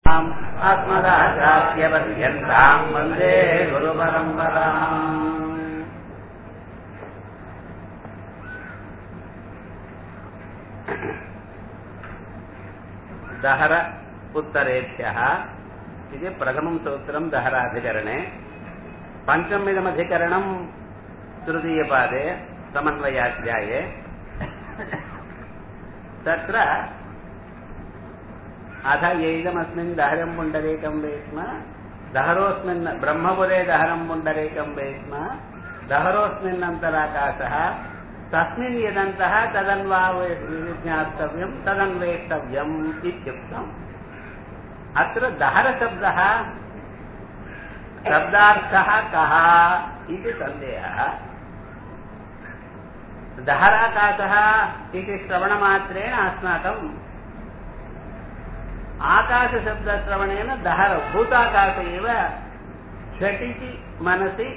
अस्मदाम् अस्मदाचार्यपर्यन्ताम् वन्दे गुरुपरम्पराम् दहर उत्तरेभ्यः इति प्रथमं सूत्रम् दहराधिकरणे पञ्चमिदमधिकरणम् तृतीयपादे समन्वयाध्याये तत्र अथ यैदमस्मिन् दहरं पुण्डरीकं वेस्म दहरोऽस्मिन् ब्रह्मपुरे दहरं पुण्डरीकं वेस्म दहरोऽस्मिन्नन्तराकाशः तस्मिन् यदन्तः तदन्वा ज्ञातव्यं तदन्वेष्टव्यम् इत्युक्तम् अत्र दहरशब्दः शब्दार्थः कः इति सन्देहः दहराकाशः इति श्रवणमात्रेण अस्माकम् आकाशशब्दश्रवणेन दहर भूताकाश एव झटिति मनसि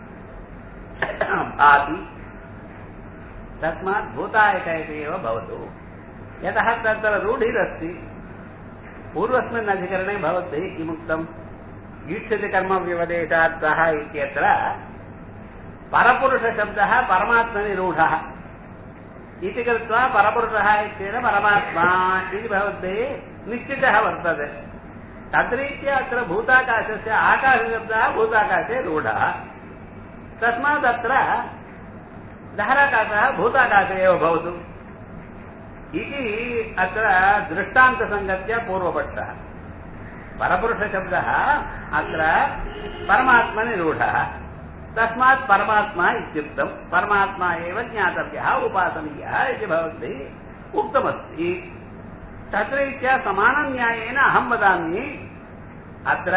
भाति तस्मात् भूतायक इति एव भवतु यतः तत्र रूढिरस्ति पूर्वस्मिन् अधिकरणे भवद्भिः किमुक्तम् ईक्षति कर्मव्यवदेशात् सः इत्यत्र परपुरुषशब्दः परमात्मनि रूढः इति कृत्वा परपुरुषः इत्येव परमात्मा इति भवद्भिः निश्चितः वर्तते तद्रीत्या अत्र भूताकाशस्य आकाशशब्दः भूताकाशे रूढः तस्मात् अत्र दहराकाशः भूताकाशे एव भवतु इति अत्र दृष्टान्तसङ्गत्या पूर्वपक्षः परपुरुषशब्दः अत्र परमात्मनि रूढः तस्मात् परमात्मा इत्युक्तम् परमात्मा एव ज्ञातव्यः उपासनीयः इति भवद्भिः उक्तमस्ति तत्ररीत्या समानन्यायेन अहं वदामि अत्र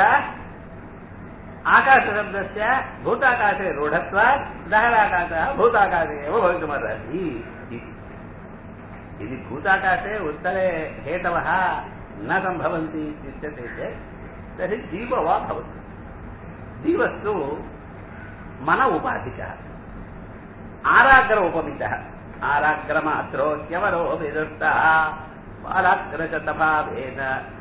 आकाशशब्दस्य भूताकाशे रूढत्वात् दहराकाशः भूताकाशे एव भवितुमर्हति यदि भूताकाशे उत्तरे हेतवः न सम्भवन्ति इत्युच्यते चेत् तर्हि जीवो वा भवति जीवस्तु मन उपाधिकः आराग्र उपमितः आराग्रमात्रोऽस्यवरो विदुष्टः बालाग्रशतभावेन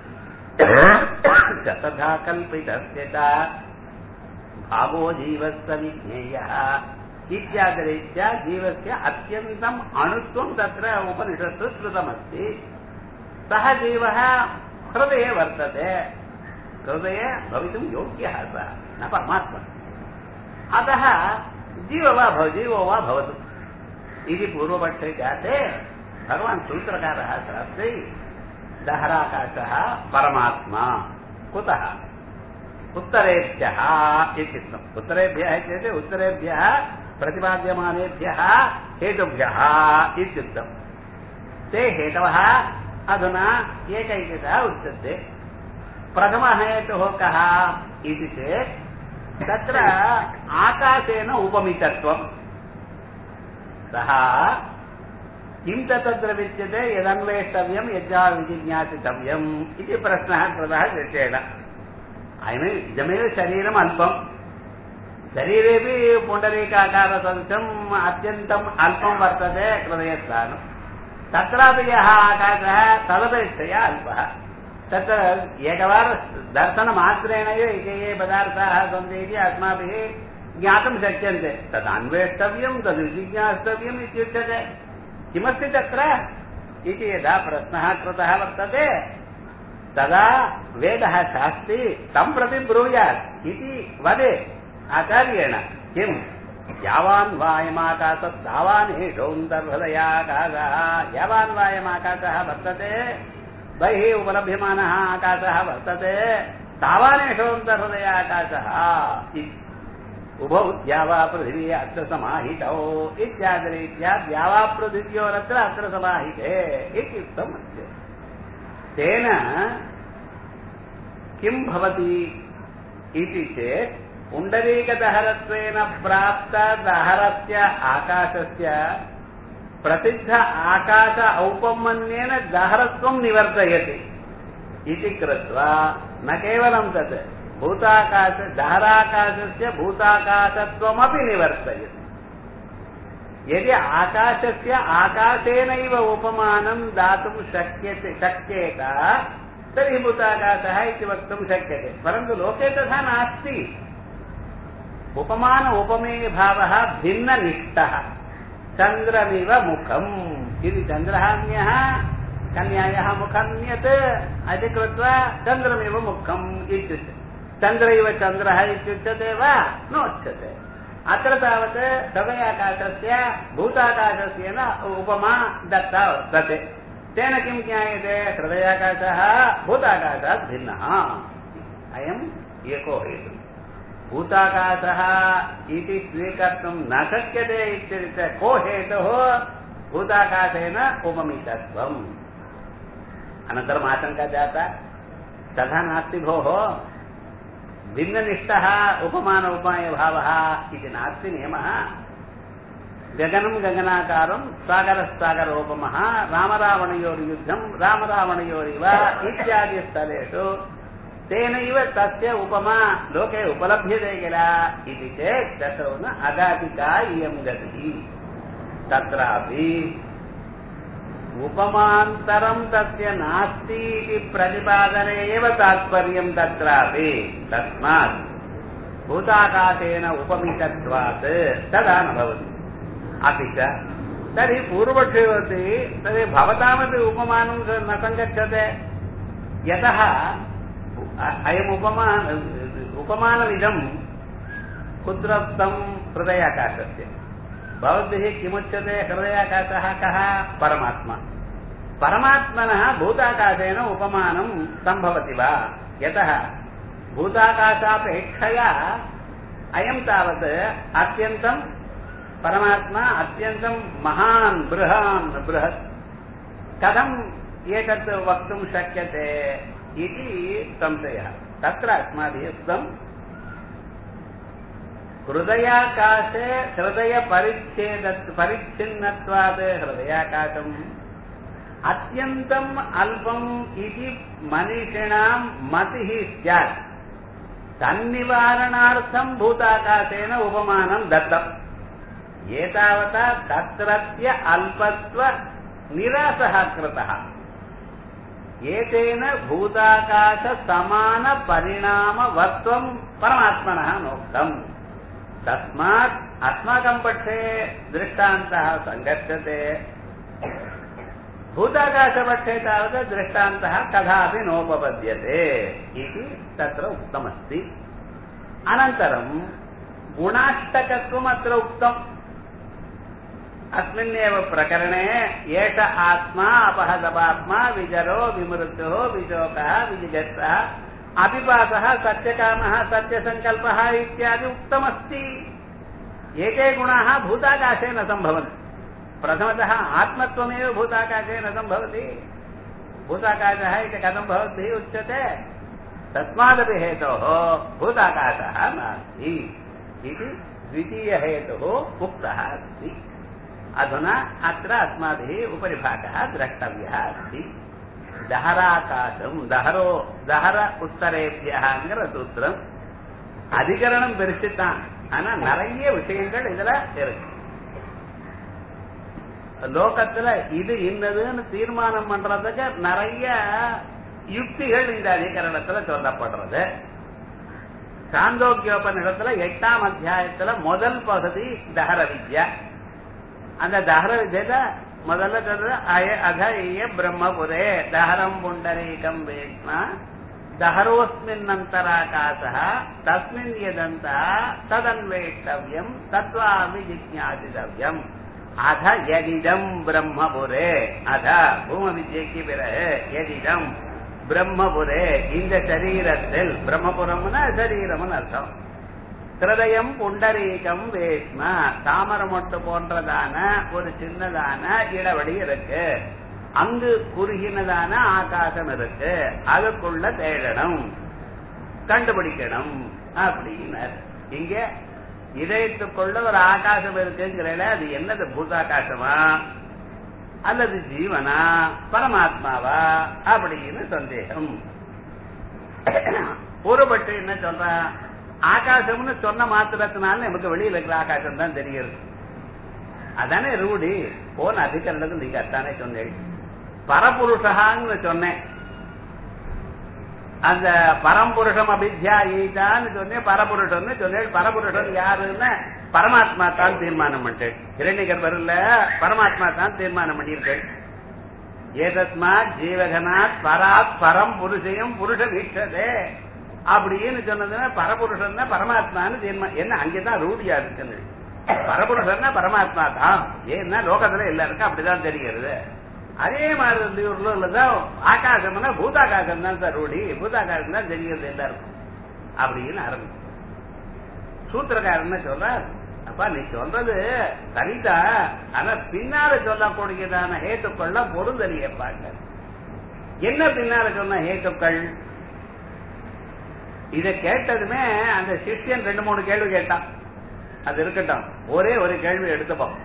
च तथा कल्पितस्य च भावो जीवस्य विज्ञेयः इत्यादिरीत्या जीवस्य अत्यन्तम् अणुत्वं तत्र उपनिषत्सु श्रुतमस्ति सः जीवः हृदये वर्तते हृदये भवितुं योग्यः सः न परमात्मा अतः जीव वा भव जीवो वा भवतु इति पूर्वपक्षे जाते भगवान् सूत्रकारः शास्त्री दहराकाशः परमात्मा कुतः उत्तरेभ्यः इत्युक्तम् उत्तरेभ्यः इत्युक्ते उत्तरेभ्यः प्रतिपाद्यमानेभ्यः हेतुभ्यः इत्युक्तम् ते हेतवः अधुना एकैकतः उच्यते प्रथमः हेतुः कः इति चेत् तत्र आकाशेन उपमितत्वम् सः किं तत्र विद्यते यदन्वेष्टव्यं यज्ञा विजिज्ञासितव्यम् इति प्रश्नः कृतः शिष्येण अयम् इदमेव शरीरम् अल्पम् शरीरेपि पुण्डरीकाकारसदृशम् अत्यन्तम् अल्पं वर्तते हृदयस्थानम् तत्रापि यः आकाशः तदपेक्षया अल्पः तत्र एकवार दर्शनमात्रेण एव ये ये पदार्थाः सन्ति इति अस्माभिः ज्ञातुं शक्यन्ते तदन्वेष्टव्यं तद्विजिज्ञास्तव्यम् इत्युच्यते किमस्ति तत्र इति यदा प्रश्नः कृतः वर्तते तदा वेदः शास्ति तं प्रति ब्रूयात् इति वदेत् आचार्येण किम् यावान् वायमाकाशः तावान् एषोऽन्तर्हृदयाकाशः यावान् वायमाकाशः वर्तते बहिः उपलभ्यमानः आकाशः वर्तते तावानेषोऽन्तर्हृदयाकाशः उभौ द्यावा पृथिवी अत्र समाहितौ इत्यादिरीत्या द्यावा पृथिव्योरत्र अत्र समाहिते इत्युक्तम् अस्ति तेन किं भवति इति चेत् पुण्डरीकदहरत्वेन प्राप्तदहरस्य आकाशस्य प्रसिद्ध आकाश औपमन्येन दहरत्वं निवर्तयति इति कृत्वा न केवलं तत् भूताकाश दहराकाशस्य भूताकाशत्वमपि निवर्तयति यदि आकाशस्य आकाशेनैव उपमानं दातुं शक्यते शक्येत तर्हि भूताकाशः इति वक्तुं शक्यते परन्तु लोके तथा नास्ति उपमान उपमेयभावः भिन्ननिष्ठः चन्द्रमिव मुखम् इति चन्द्रः अन्यः कन्यायाः मुखन्यत् इति कृत्वा चन्द्रमिव मुखम् इत्युच्यते चन्द्र इव चन्द्रः इत्युच्यते वा नोच्यते अत्र तावत् हृदयाकाशस्य भूताकाशस्य न उपमा दत्ता वर्तते तेन किं ज्ञायते हृदयाकाशः भूताकाशात् भिन्नः अयम् एको हेतुः भूताकाशः इति स्वीकर्तुं न शक्यते इत्युक्ते को हेतुः भूताकाशेन उपमितत्वम् अनन्तरम् आशङ्का जाता तथा नास्ति भोः भिन्ननिष्ठः उपमान उपायभावः इति नास्ति नियमः गगनं गगनाकारं सागरस्सागरोपमः रामरावणयोर्युद्धं रामरावणयोरिव इत्यादिस्थलेषु तेनैव तस्य उपमा लोके उपलभ्यते किल इति चेत् ततो न अगाधिका इयं गतिः तत्रापि उपमान्तरं तस्य नास्ति इति प्रतिपादने एव तात्पर्यं तत्रापि तस्मात् भूताकाशेन उपमितत्वात् तदा न भवति अपि च तर्हि पूर्वक्षेवति तर्हि भवतामपि उपमानं न सङ्गच्छते यतः अयम् उपमा उपमानमिदं कुत्र हृदयाकाशस्य भवद्भिः किमुच्यते हृदयाकाशः कः परमात्मा परमात्मनः भूताकाशेन उपमानं सम्भवति वा यतः भूताकाशापेक्षया अयं तावत् अत्यन्तं परमात्मा अत्यन्तं महान् बृहान् बृहत् कथम् एतत् वक्तुं शक्यते इति संशयः तत्र अस्माभिः उक्तम् हृदयाकाशे हृदयपरिच्छेद परिच्छिन्नत्वात् हृदयाकाशम् अत्यन्तम् अल्पम् इति मनीषिणां मतिः स्यात् तन्निवारणार्थं भूताकाशेन उपमानं दत्तम् एतावता तत्रत्य अल्पत्व निरासः कृतः एतेन भूताकाश समान परिणामवत्वं परमात्मनः नोक्तम् तस्मात् अस्माकं पक्षे दृष्टान्तः सङ्गच्छते भूताकाशपक्षे तावत् दृष्टान्तः कदापि नोपपद्यते इति तत्र उक्तमस्ति अनन्तरं गुणाष्टकत्वम् अत्र उक्तम् अस्मिन्नेव प्रकरणे एष आत्मा अपहदपात्मा विजरो विमृत्युः विशोकः विजिगत्सः अपिपासः सत्यकामः सत्यसङ्कल्पः इत्यादि उक्तमस्ति एके गुणाः भूताकाशे न सम्भवन्ति प्रथमतः आत्मत्वमेव भूताकाशे न सम्भवति भूताकाशः इति कथं भवद्भिः उच्यते तस्मादपि हेतोः भूताकाशः नास्ति इति द्वितीयहेतुः उक्तः अस्ति अधुना अत्र अस्माभिः उपरिभागः द्रष्टव्यः अस्ति தஹராகாசம் தஹரோ தஹர உத்தரேபியங்கிற சூத்திரம் அதிகரணம் பெருசுத்தான் ஆனா நிறைய விஷயங்கள் இதுல இருக்கு லோகத்துல இது இன்னதுன்னு தீர்மானம் பண்றதுக்கு நிறைய யுக்திகள் இந்த அதிகரணத்துல சொல்லப்படுறது சாந்தோக்கியோபனிடத்துல எட்டாம் அத்தியாயத்துல முதல் பகுதி தஹர வித்யா அந்த தஹர வித்யா முதல்ல சொல்றது அய அக இய பிரம்மபுரே தஹரம் புண்டரீகம் வேஷ்மா தஹரோஸ்மின்னந்தராகாசः தஸ்மின் யதந்தः ததன்வேஷ்டவ்யம் தத்வாமி ஜிஜ்ஞாசிதவ்யம் அத யதிதம் பிரம்மபுரே அத பூம வித்யைக்கு பிறகு யதிதம் பிரம்மபுரே இந்த சரீரத்தில் பிரம்மபுரம்னா சரீரம்னு அர்த்தம் ஹிருதயம் புண்டரீகம் வேஷ்ம தாமரமொட்டு போன்றதான ஒரு சின்னதான இடைவெளி இருக்கு அங்கு குறுகினதான ஆகாசம் இருக்கு அதுக்குள்ள தேடணும் கண்டுபிடிக்கணும் அப்படின்னார் இங்க இதயத்துக்குள்ள ஒரு ஆகாசம் இருக்குங்கிறல அது என்னது பூதாகாசமா அல்லது ஜீவனா பரமாத்மாவா அப்படின்னு சந்தேகம் ஒருபட்டு என்ன சொல்றான் ஆகாசம்னு சொன்ன மாத்திரத்தினால நமக்கு வெளியில இருக்கிற ஆகாசம் தான் தெரிகிறது அதானே ரூடி போன அதிகரணத்துக்கு நீங்க அத்தானே சொன்னேன் பரபுருஷகான்னு சொன்னேன் அந்த பரம்புருஷம் அபித்தியாயிதான்னு சொன்னேன் பரபுருஷன் சொன்னேன் பரபுருஷன் யாருன்னு பரமாத்மா தான் தீர்மானம் பண்ணிட்டேன் இரண்டிகர் இல்ல பரமாத்மா தான் தீர்மானம் பண்ணியிருக்கேன் ஏதஸ்மாத் ஜீவகனாத் பராத் பரம் புருஷையும் புருஷ வீட்சதே அப்படின்னு சொன்னதுன்னா பரபுருஷன் பரமாத்மான்னு தீர்மானம் என்ன அங்கேதான் ரூடியா இருக்குன்னு பரபுருஷன்னா பரமாத்மா தான் ஏன்னா லோகத்துல எல்லாருக்கும் அப்படிதான் தெரிகிறது அதே மாதிரி இந்த ஊர்ல உள்ளதான் ஆகாசம்னா பூதாகாசம் தான் சார் ரூடி பூதாகாசம் தான் தெரிகிறது எல்லாருக்கும் அப்படின்னு ஆரம்பிச்சு சூத்திரக்காரன் சொல்றார் அப்பா நீ சொல்றது சரிதா ஆனா பின்னால சொல்லக்கூடியதான ஹேத்துக்கள்லாம் பொருந்தலிய பாக்க என்ன பின்னால சொன்ன ஹேத்துக்கள் இத கேட்டதுமே அந்த சிஷ்யன் ரெண்டு மூணு கேள்வி கேட்டான் அது இருக்கட்டும் ஒரே ஒரு கேள்வி எடுத்துப்போம்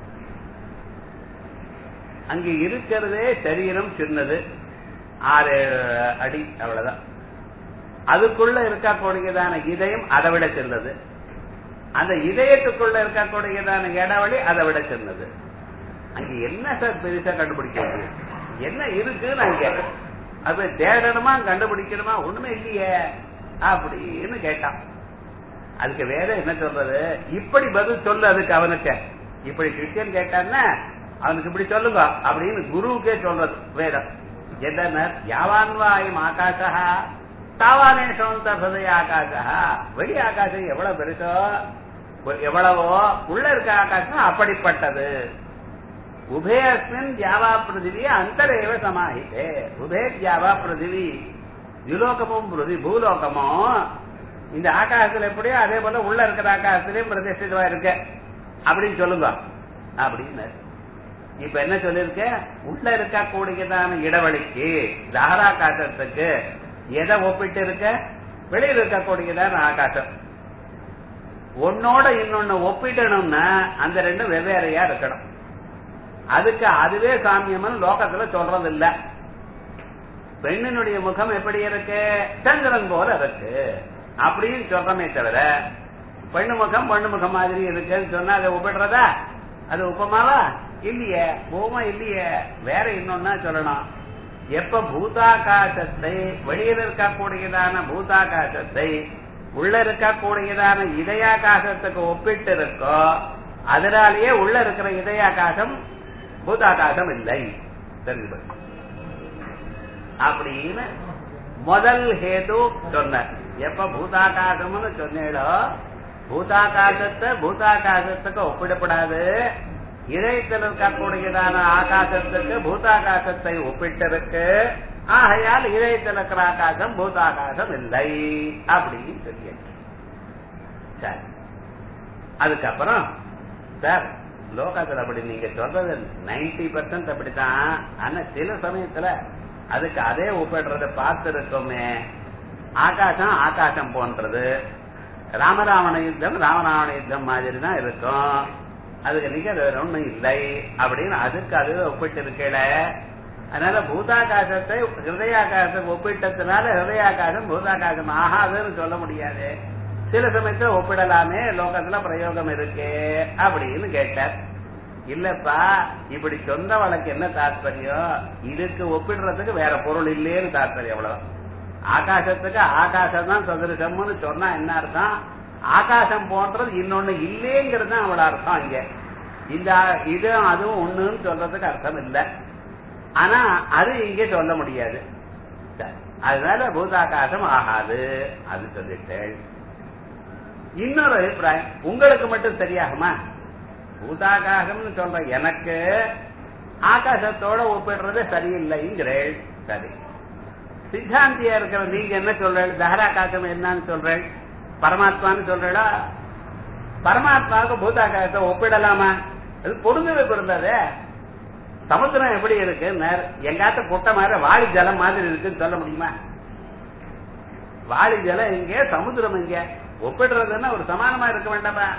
அங்க இருக்கிறதே சரீரம் சின்னது ஆறு அடி அவ்வளவுதான் அதுக்குள்ள இருக்கக்கூடியதான இதயம் அதை விட சின்னது அந்த இதயத்துக்குள்ள இருக்கக்கூடியதான இடைவெளி அதை விட சின்னது அங்க என்ன சார் பெருசா கண்டுபிடிக்க முடியும் என்ன இருக்குன்னு அங்க அது தேடணுமா கண்டுபிடிக்கணுமா ஒண்ணுமே இல்லையே அப்படின்னு கேட்டான் அதுக்கு வேற என்ன சொல்றது இப்படி பதில் சொல்லு அதுக்கு அவனுக்கு இப்படி கிறிஸ்டியன் கேட்டான்னா அவனுக்கு இப்படி சொல்லுங்க அப்படின்னு குருவுக்கே சொல்றது வேதம் என்ன யாவான்வாயும் ஆகாஷா தாவானேஷம் தசதய ஆகாஷா வெளி ஆகாசம் எவ்வளவு பெருசோ எவ்வளவோ உள்ள இருக்க ஆகாசம் அப்படிப்பட்டது உபயஸ்மின் தியாவா பிருதிவி அந்தரேவ சமாஹிதே உபய தியாவா பிருதிவி யுலோகமும் பிருதி பூலோகமும் இந்த ஆகாசத்துல எப்படியோ அதே போல உள்ள இருக்கிற ஆகாசத்திலயும் பிரதிஷ்டிதமா இருக்க அப்படின்னு சொல்லுங்க அப்படின்னு இப்ப என்ன சொல்லிருக்க உள்ள இருக்கக்கூடியதான இடைவெளிக்கு தாராகாசத்துக்கு எதை ஒப்பிட்டு இருக்க வெளியில் இருக்கக்கூடியதான ஆகாசம் ஒன்னோட இன்னொன்னு ஒப்பிடணும்னா அந்த ரெண்டும் வெவ்வேறையா இருக்கணும் அதுக்கு அதுவே சாமியம்னு லோகத்துல சொல்றது இல்ல பெண்ணினுடைய முகம் எப்படி இருக்கு சந்திரன் போல இருக்கு அப்படின்னு சொல்றமே தவிர பெண்ணு முகம் பெண்ணு முகம் மாதிரி இருக்குன்னு சொன்னா அதை ஒப்பிடுறதா அது உப்பமாவா இல்லையே பூமா இல்லையே வேற இன்னொன்னா சொல்லணும் எப்ப பூதாகாசத்தை வெளியில் இருக்கக்கூடியதான பூதாகாசத்தை உள்ள இருக்கக்கூடியதான இதயாகாசத்துக்கு ஒப்பிட்டு இருக்கோ அதனாலேயே உள்ள இருக்கிற இதயாகாசம் பூதாகாசம் இல்லை தெரிஞ்சு அப்படின்னு முதல் ஹேது சொன்னார் எப்ப பூதாகாசம்னு சொன்னீங்களோ பூதாகாசத்தை பூதாகாசத்துக்கு ஒப்பிடப்படாது இதயத்தில் இருக்கக்கூடியதான ஆகாசத்துக்கு பூதாகாசத்தை ஒப்பிட்டிருக்கு ஆகையால் இதயத்தில் இருக்கிற ஆகாசம் பூதாகாசம் இல்லை அப்படின்னு சொல்லி சரி அதுக்கப்புறம் சார் லோகத்துல அப்படி நீங்க சொல்றது நைன்டி பர்சன்ட் அப்படித்தான் ஆனா சில சமயத்துல அதுக்கு அதே ஒப்பிடுறத பார்த்திருக்கோமே ஆகாசம் ஆகாசம் போன்றது ராமராவண யுத்தம் ராமராவண யுத்தம் மாதிரி தான் இருக்கும் அதுக்கு நிகர் வேற ஒண்ணும் இல்லை அப்படின்னு அதுக்கு அது ஒப்பிட்டு இருக்கல அதனால பூதாகாசத்தை ஹிருதயாகாசத்தை ஒப்பிட்டதுனால ஹிருதயாகாசம் பூதாகாசம் ஆகாதுன்னு சொல்ல முடியாது சில சமயத்துல ஒப்பிடலாமே லோகத்துல பிரயோகம் இருக்கு அப்படின்னு கேட்டார் இல்லப்பா இப்படி சொன்ன வழக்கு என்ன தாற்பயம் இதுக்கு ஒப்பிடுறதுக்கு வேற பொருள் இல்லேன்னு தாற்பயம் அவ்வளவு ஆகாசத்துக்கு ஆகாசம் தான் சதுரசம்னு சொன்னா என்ன அர்த்தம் ஆகாசம் போன்றது இன்னொன்னு இல்லேங்கிறது தான் அவள அர்த்தம் இங்க இந்த இது அதுவும் ஒண்ணுன்னு சொல்றதுக்கு அர்த்தம் இல்லை ஆனா அது இங்க சொல்ல முடியாது அதனால பூதாகாசம் ஆகாது அது சொல்லிட்டேன் இன்னொரு அபிப்பிராயம் உங்களுக்கு மட்டும் சரியாகுமா பூதாகாசம்னு சொல்ற எனக்கு ஆகாசத்தோட ஒப்பிடுறது சரியில்லைங்கிறேன் சரி சித்தாந்தியா இருக்கிற நீங்க என்ன சொல்றேன் தஹராகாசம் என்னன்னு சொல்றேன் பரமாத்மான்னு சொல்றா பரமாத்மாவுக்கு பூதாகாசத்தை ஒப்பிடலாமா அது பொருந்தவே பொருந்தாதே சமுத்திரம் எப்படி இருக்கு எங்காத்த குட்டை மாதிரி வாளி ஜலம் மாதிரி இருக்குன்னு சொல்ல முடியுமா வாளி ஜலம் இங்க சமுத்திரம் இங்க ஒப்பிடுறதுன்னா ஒரு சமானமா இருக்க வேண்டாமா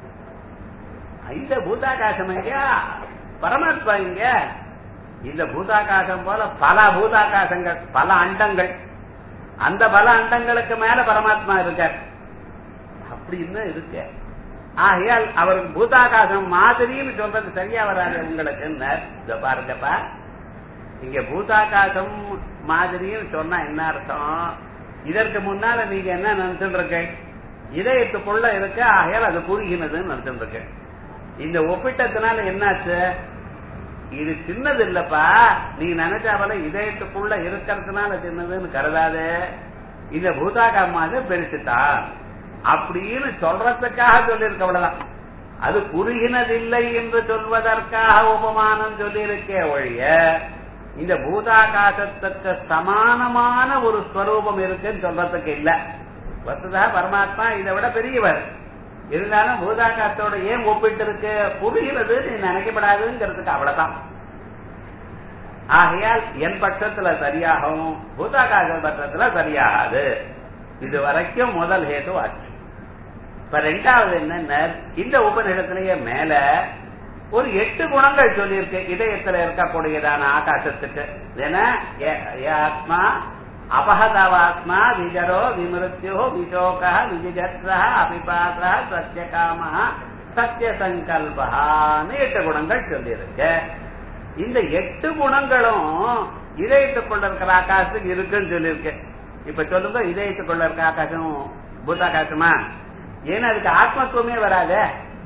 இந்த பூதாகாசம் இங்க பரமாத்மா இங்க இந்த பூதாகாசம் போல பல பூதாகாசங்கள் பல அண்டங்கள் அந்த பல அண்டங்களுக்கு மேல பரமாத்மா இருக்கார் அப்படின்னு இருக்கு ஆகையால் அவருக்கு பூதாகாசம் மாதிரின்னு சொல்றது சரியா வராது உங்களுக்கு பாருங்கப்பா இங்க பூதாகாசம் மாதிரின்னு சொன்னா என்ன அர்த்தம் இதற்கு முன்னால நீங்க என்ன நினைச்சுட்டு இருக்க இதயத்துக்குள்ள இருக்க ஆகையால் அது குறுகினதுன்னு நினைச்சுட்டு இருக்க இந்த ஒப்பிட்டத்தினால என்னாச்சு இது சின்னது இல்லப்பா நீ நினைச்சா போல இதயத்துக்குள்ள இருக்கிறதுனால சின்னதுன்னு கருதாது இந்த பூதாகமாக பெருசுதான் அப்படின்னு சொல்றதுக்காக சொல்லியிருக்க அவ்வளவுதான் அது குறுகினதில்லை என்று சொல்வதற்காக உபமானம் சொல்லியிருக்கே ஒழிய இந்த பூதாகாசத்துக்கு சமானமான ஒரு ஸ்வரூபம் இருக்குன்னு சொல்றதுக்கு இல்ல வசுதா பரமாத்மா இதை விட பெரியவர் இருந்தாலும் பூதாகாசத்தோட ஏன் ஒப்பிட்டு இருக்கு புரிகிறது நீ நினைக்கப்படாதுங்கிறதுக்கு அவ்வளவுதான் ஆகையால் என் பட்சத்துல சரியாகவும் பூதாகாச பட்சத்துல சரியாகாது இது வரைக்கும் முதல் ஹேது ஆச்சு இப்ப ரெண்டாவது என்னன்னா இந்த உபநிடத்திலேயே மேல ஒரு எட்டு குணங்கள் சொல்லியிருக்கு இதயத்துல இருக்கக்கூடியதான ஆகாசத்துக்கு ஏன்னா ஆத்மா அபகதவாத்மா விஜரோ விமிருத்யோ விசோக விஜிஜத்ர அபிபாச சத்தியகாம சத்திய சங்கல்பான்னு எட்டு குணங்கள் சொல்லியிருக்கு இந்த எட்டு குணங்களும் இதயத்துக்குள்ள இருக்கிற ஆகாசத்துக்கு இருக்குன்னு சொல்லியிருக்கு இப்ப சொல்லுங்க இதயத்துக்குள்ள இருக்க ஆகாசம் பூதாகாசமா ஏன்னா அதுக்கு ஆத்மத்துவமே வராது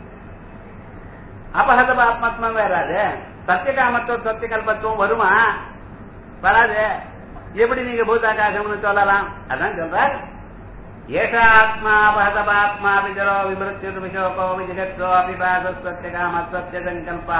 அபகத ஆத்மத்துவம் வராது சத்தியகாமத்துவம் சத்தியகல்பத்துவம் வருமா வராது எப்படி நீங்க பூதாகாசம்னு சொல்லலாம் அதான் சொல்றார் ஏஷாத்மா பகதபாத்மா விஜரோ விமிருத்யு விசோகோ விஜகத்வோ அபிபாத சத்தியகாம சத்திய சங்கல்பா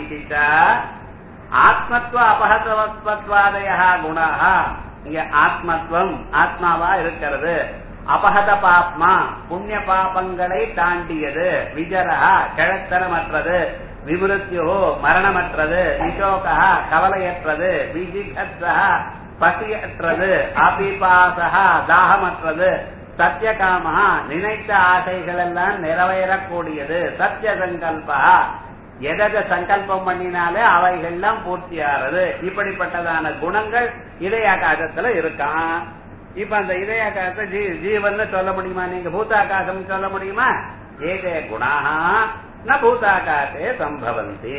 ஆத்மத்துவ அபகதவத்வாதய குணா இங்க ஆத்மத்துவம் ஆத்மாவா இருக்கிறது அபகத பாப்மா புண்ணிய பாபங்களை தாண்டியது விஜரா கிழத்தனமற்றது விமிருத்தியோ மரணமற்றது விசோகா கவலையற்றது விஜிகத்ரா பசியற்றது அபிபாசகா தாகமற்றது சத்தியகாமா நினைத்த ஆசைகள் எல்லாம் நிறைவேறக்கூடியது சத்திய சங்கல்பா எதை சங்கல்பம் பண்ணினாலே அவைகள்லாம் பூர்த்தியாகிறது இப்படிப்பட்டதான குணங்கள் இதயாகாசத்துல இருக்கான் இப்ப அந்த இதயாகாசத்தை ஜீ ஜீவன் சொல்ல முடியுமா நீங்க பூதாகாசம் சொல்ல முடியுமா ஏதே குணாக ந பூதாகாசே சம்பவந்தி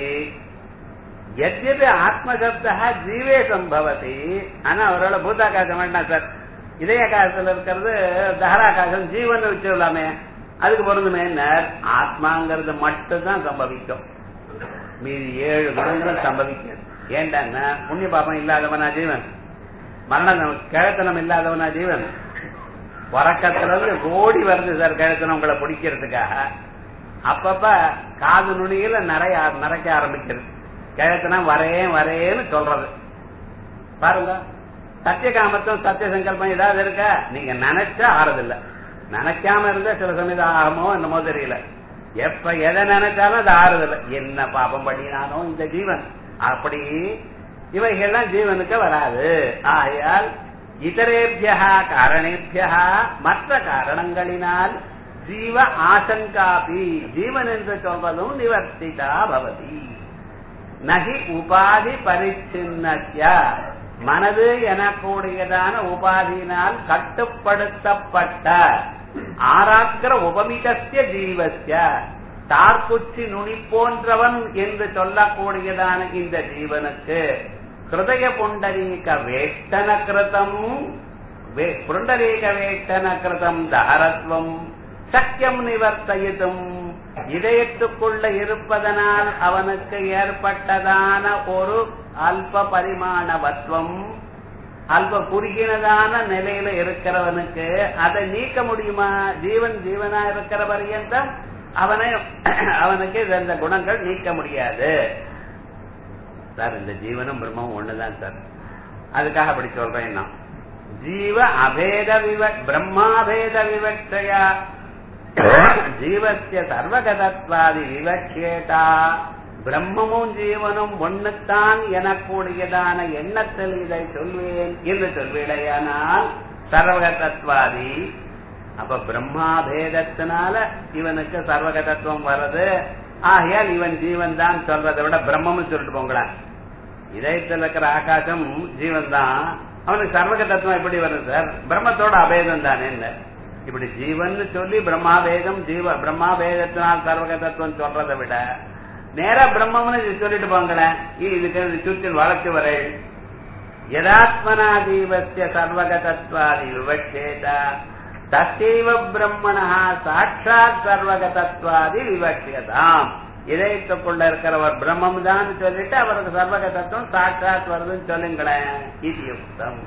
எத்யபி ஆத்மசப்தா ஜீவே சம்பவதி ஆனா அவரோட பூதாகாசம் வேண்டாம் சார் இதயகாசத்துல இருக்கிறது தகராகாசம் ஜீவன் வச்சிடலாமே அதுக்கு பொருந்துமே ஆத்மாங்கிறது மட்டும்தான் சம்பவிக்கும் மீதி ஏழு குணங்களும் சம்பவிக்காது ஏண்டான்னா புண்ணிய பாபம் இல்லாதவனா ஜீவன் மரணம் கிழத்தனம் இல்லாதவனா ஜீவன் உறக்கத்துல இருந்து ஓடி வருது சார் கிழத்தனம் உங்களை பிடிக்கிறதுக்காக அப்பப்ப காது நுனியில நிறைய நிறைக்க ஆரம்பிக்கிறது கிழத்தனம் வரேன் வரேன்னு சொல்றது பாருங்க சத்திய காமத்துவம் சத்திய சங்கல்பம் ஏதாவது இருக்கா நீங்க நினைச்சா ஆறதில்ல நினைக்காம இருந்தா சில சமயம் ஆகுமோ என்னமோ தெரியல எப்ப எதை நினைச்சாலும் அது ஆறுதல் என்ன பாபம் பண்ணினானோ இந்த ஜீவன் அப்படி இவைகள்லாம் ஜீவனுக்கு வராது ஆகையால் இதரேபியா காரணேபியா மற்ற காரணங்களினால் ஜீவ ஆசங்காபி ஜீவன் என்று சொல்வதும் நிவர்த்திதா பவதி நகி உபாதி பரிச்சின்ன மனது எனக்கூடியதான உபாதியினால் கட்டுப்படுத்தப்பட்ட ஆராக்கிற உபமிதஸ்ய ஜீவஸ்ய தார்குச்சி நுனி போன்றவன் என்று சொல்லக்கூடியதான இந்த ஜீவனுக்கு ஹிருதய புண்டரீக வேஷ்டன கிருதம் புண்டரீக வேஷ்டன கிருதம் தஹரத்வம் சக்கியம் நிவர்த்தயிதும் இதயத்துக்குள்ள இருப்பதனால் அவனுக்கு ஏற்பட்டதான ஒரு அல்ப பரிமாணவத்வம் அல்ப குறுகினதான நிலையில இருக்கிறவனுக்கு அதை நீக்க முடியுமா ஜீவன் ஜீவனா இருக்கிற பரியந்தம் அவனை அவனுக்கு இந்த குணங்கள் நீக்க முடியாது சார் இந்த ஜீவனும் பிரம்மம் ஒண்ணுதான் சார் அதுக்காக அப்படி சொல்றேன் நான் ஜீவ அபேத விவ பிரம்மாபேத விவக்ஷயா ஜீவசிய சர்வகதத்வாதி விவக்ஷேதா பிரம்மமும் ஜீவனும் ஒண்ணுத்தான் எனக்கூடியதான எண்ணத்தில் இதை சொல்வேன் என்று சொல்வேடையானால் சர்வகதத்வாதி அப்ப பிரம்மாபேதத்தினால இவனுக்கு சர்வகதத்துவம் வர்றது ஆகையால் இவன் ஜீவன் தான் சொல்றதை விட பிரம்மம்னு சொல்லிட்டு போங்களேன் இதயத்தில் இருக்கிற ஆகாசம் ஜீவன் தான் அவனுக்கு சர்வகதத்துவம் எப்படி வருது சார் பிரம்மத்தோட அபேதம் தானே இப்படி ஜீவன் சொல்லி பிரம்மாபேதம் ஜீவ பிரம்மாபேதத்தினால் சர்வகதத்துவம் சொல்றதை விட நேரா பிரம்மம்னு சொல்லிட்டு போங்களேன் இதுக்கு சுற்றில் வளர்ச்சி வரை यदात्मना जीवस्य सर्वगतत्वादि विवक्षेत தசைவ பிரம்மணா சாட்சாத் சர்வகதத்வாதி விவட்சியதாம் இதயத்துக்குள்ள இருக்கிறவர் பிரம்மம் தான் சொல்லிட்டு அவருக்கு சர்வகதத்துவம் சாட்சாத் வருதுன்னு சொல்லுங்களேன் இது யுக்தம்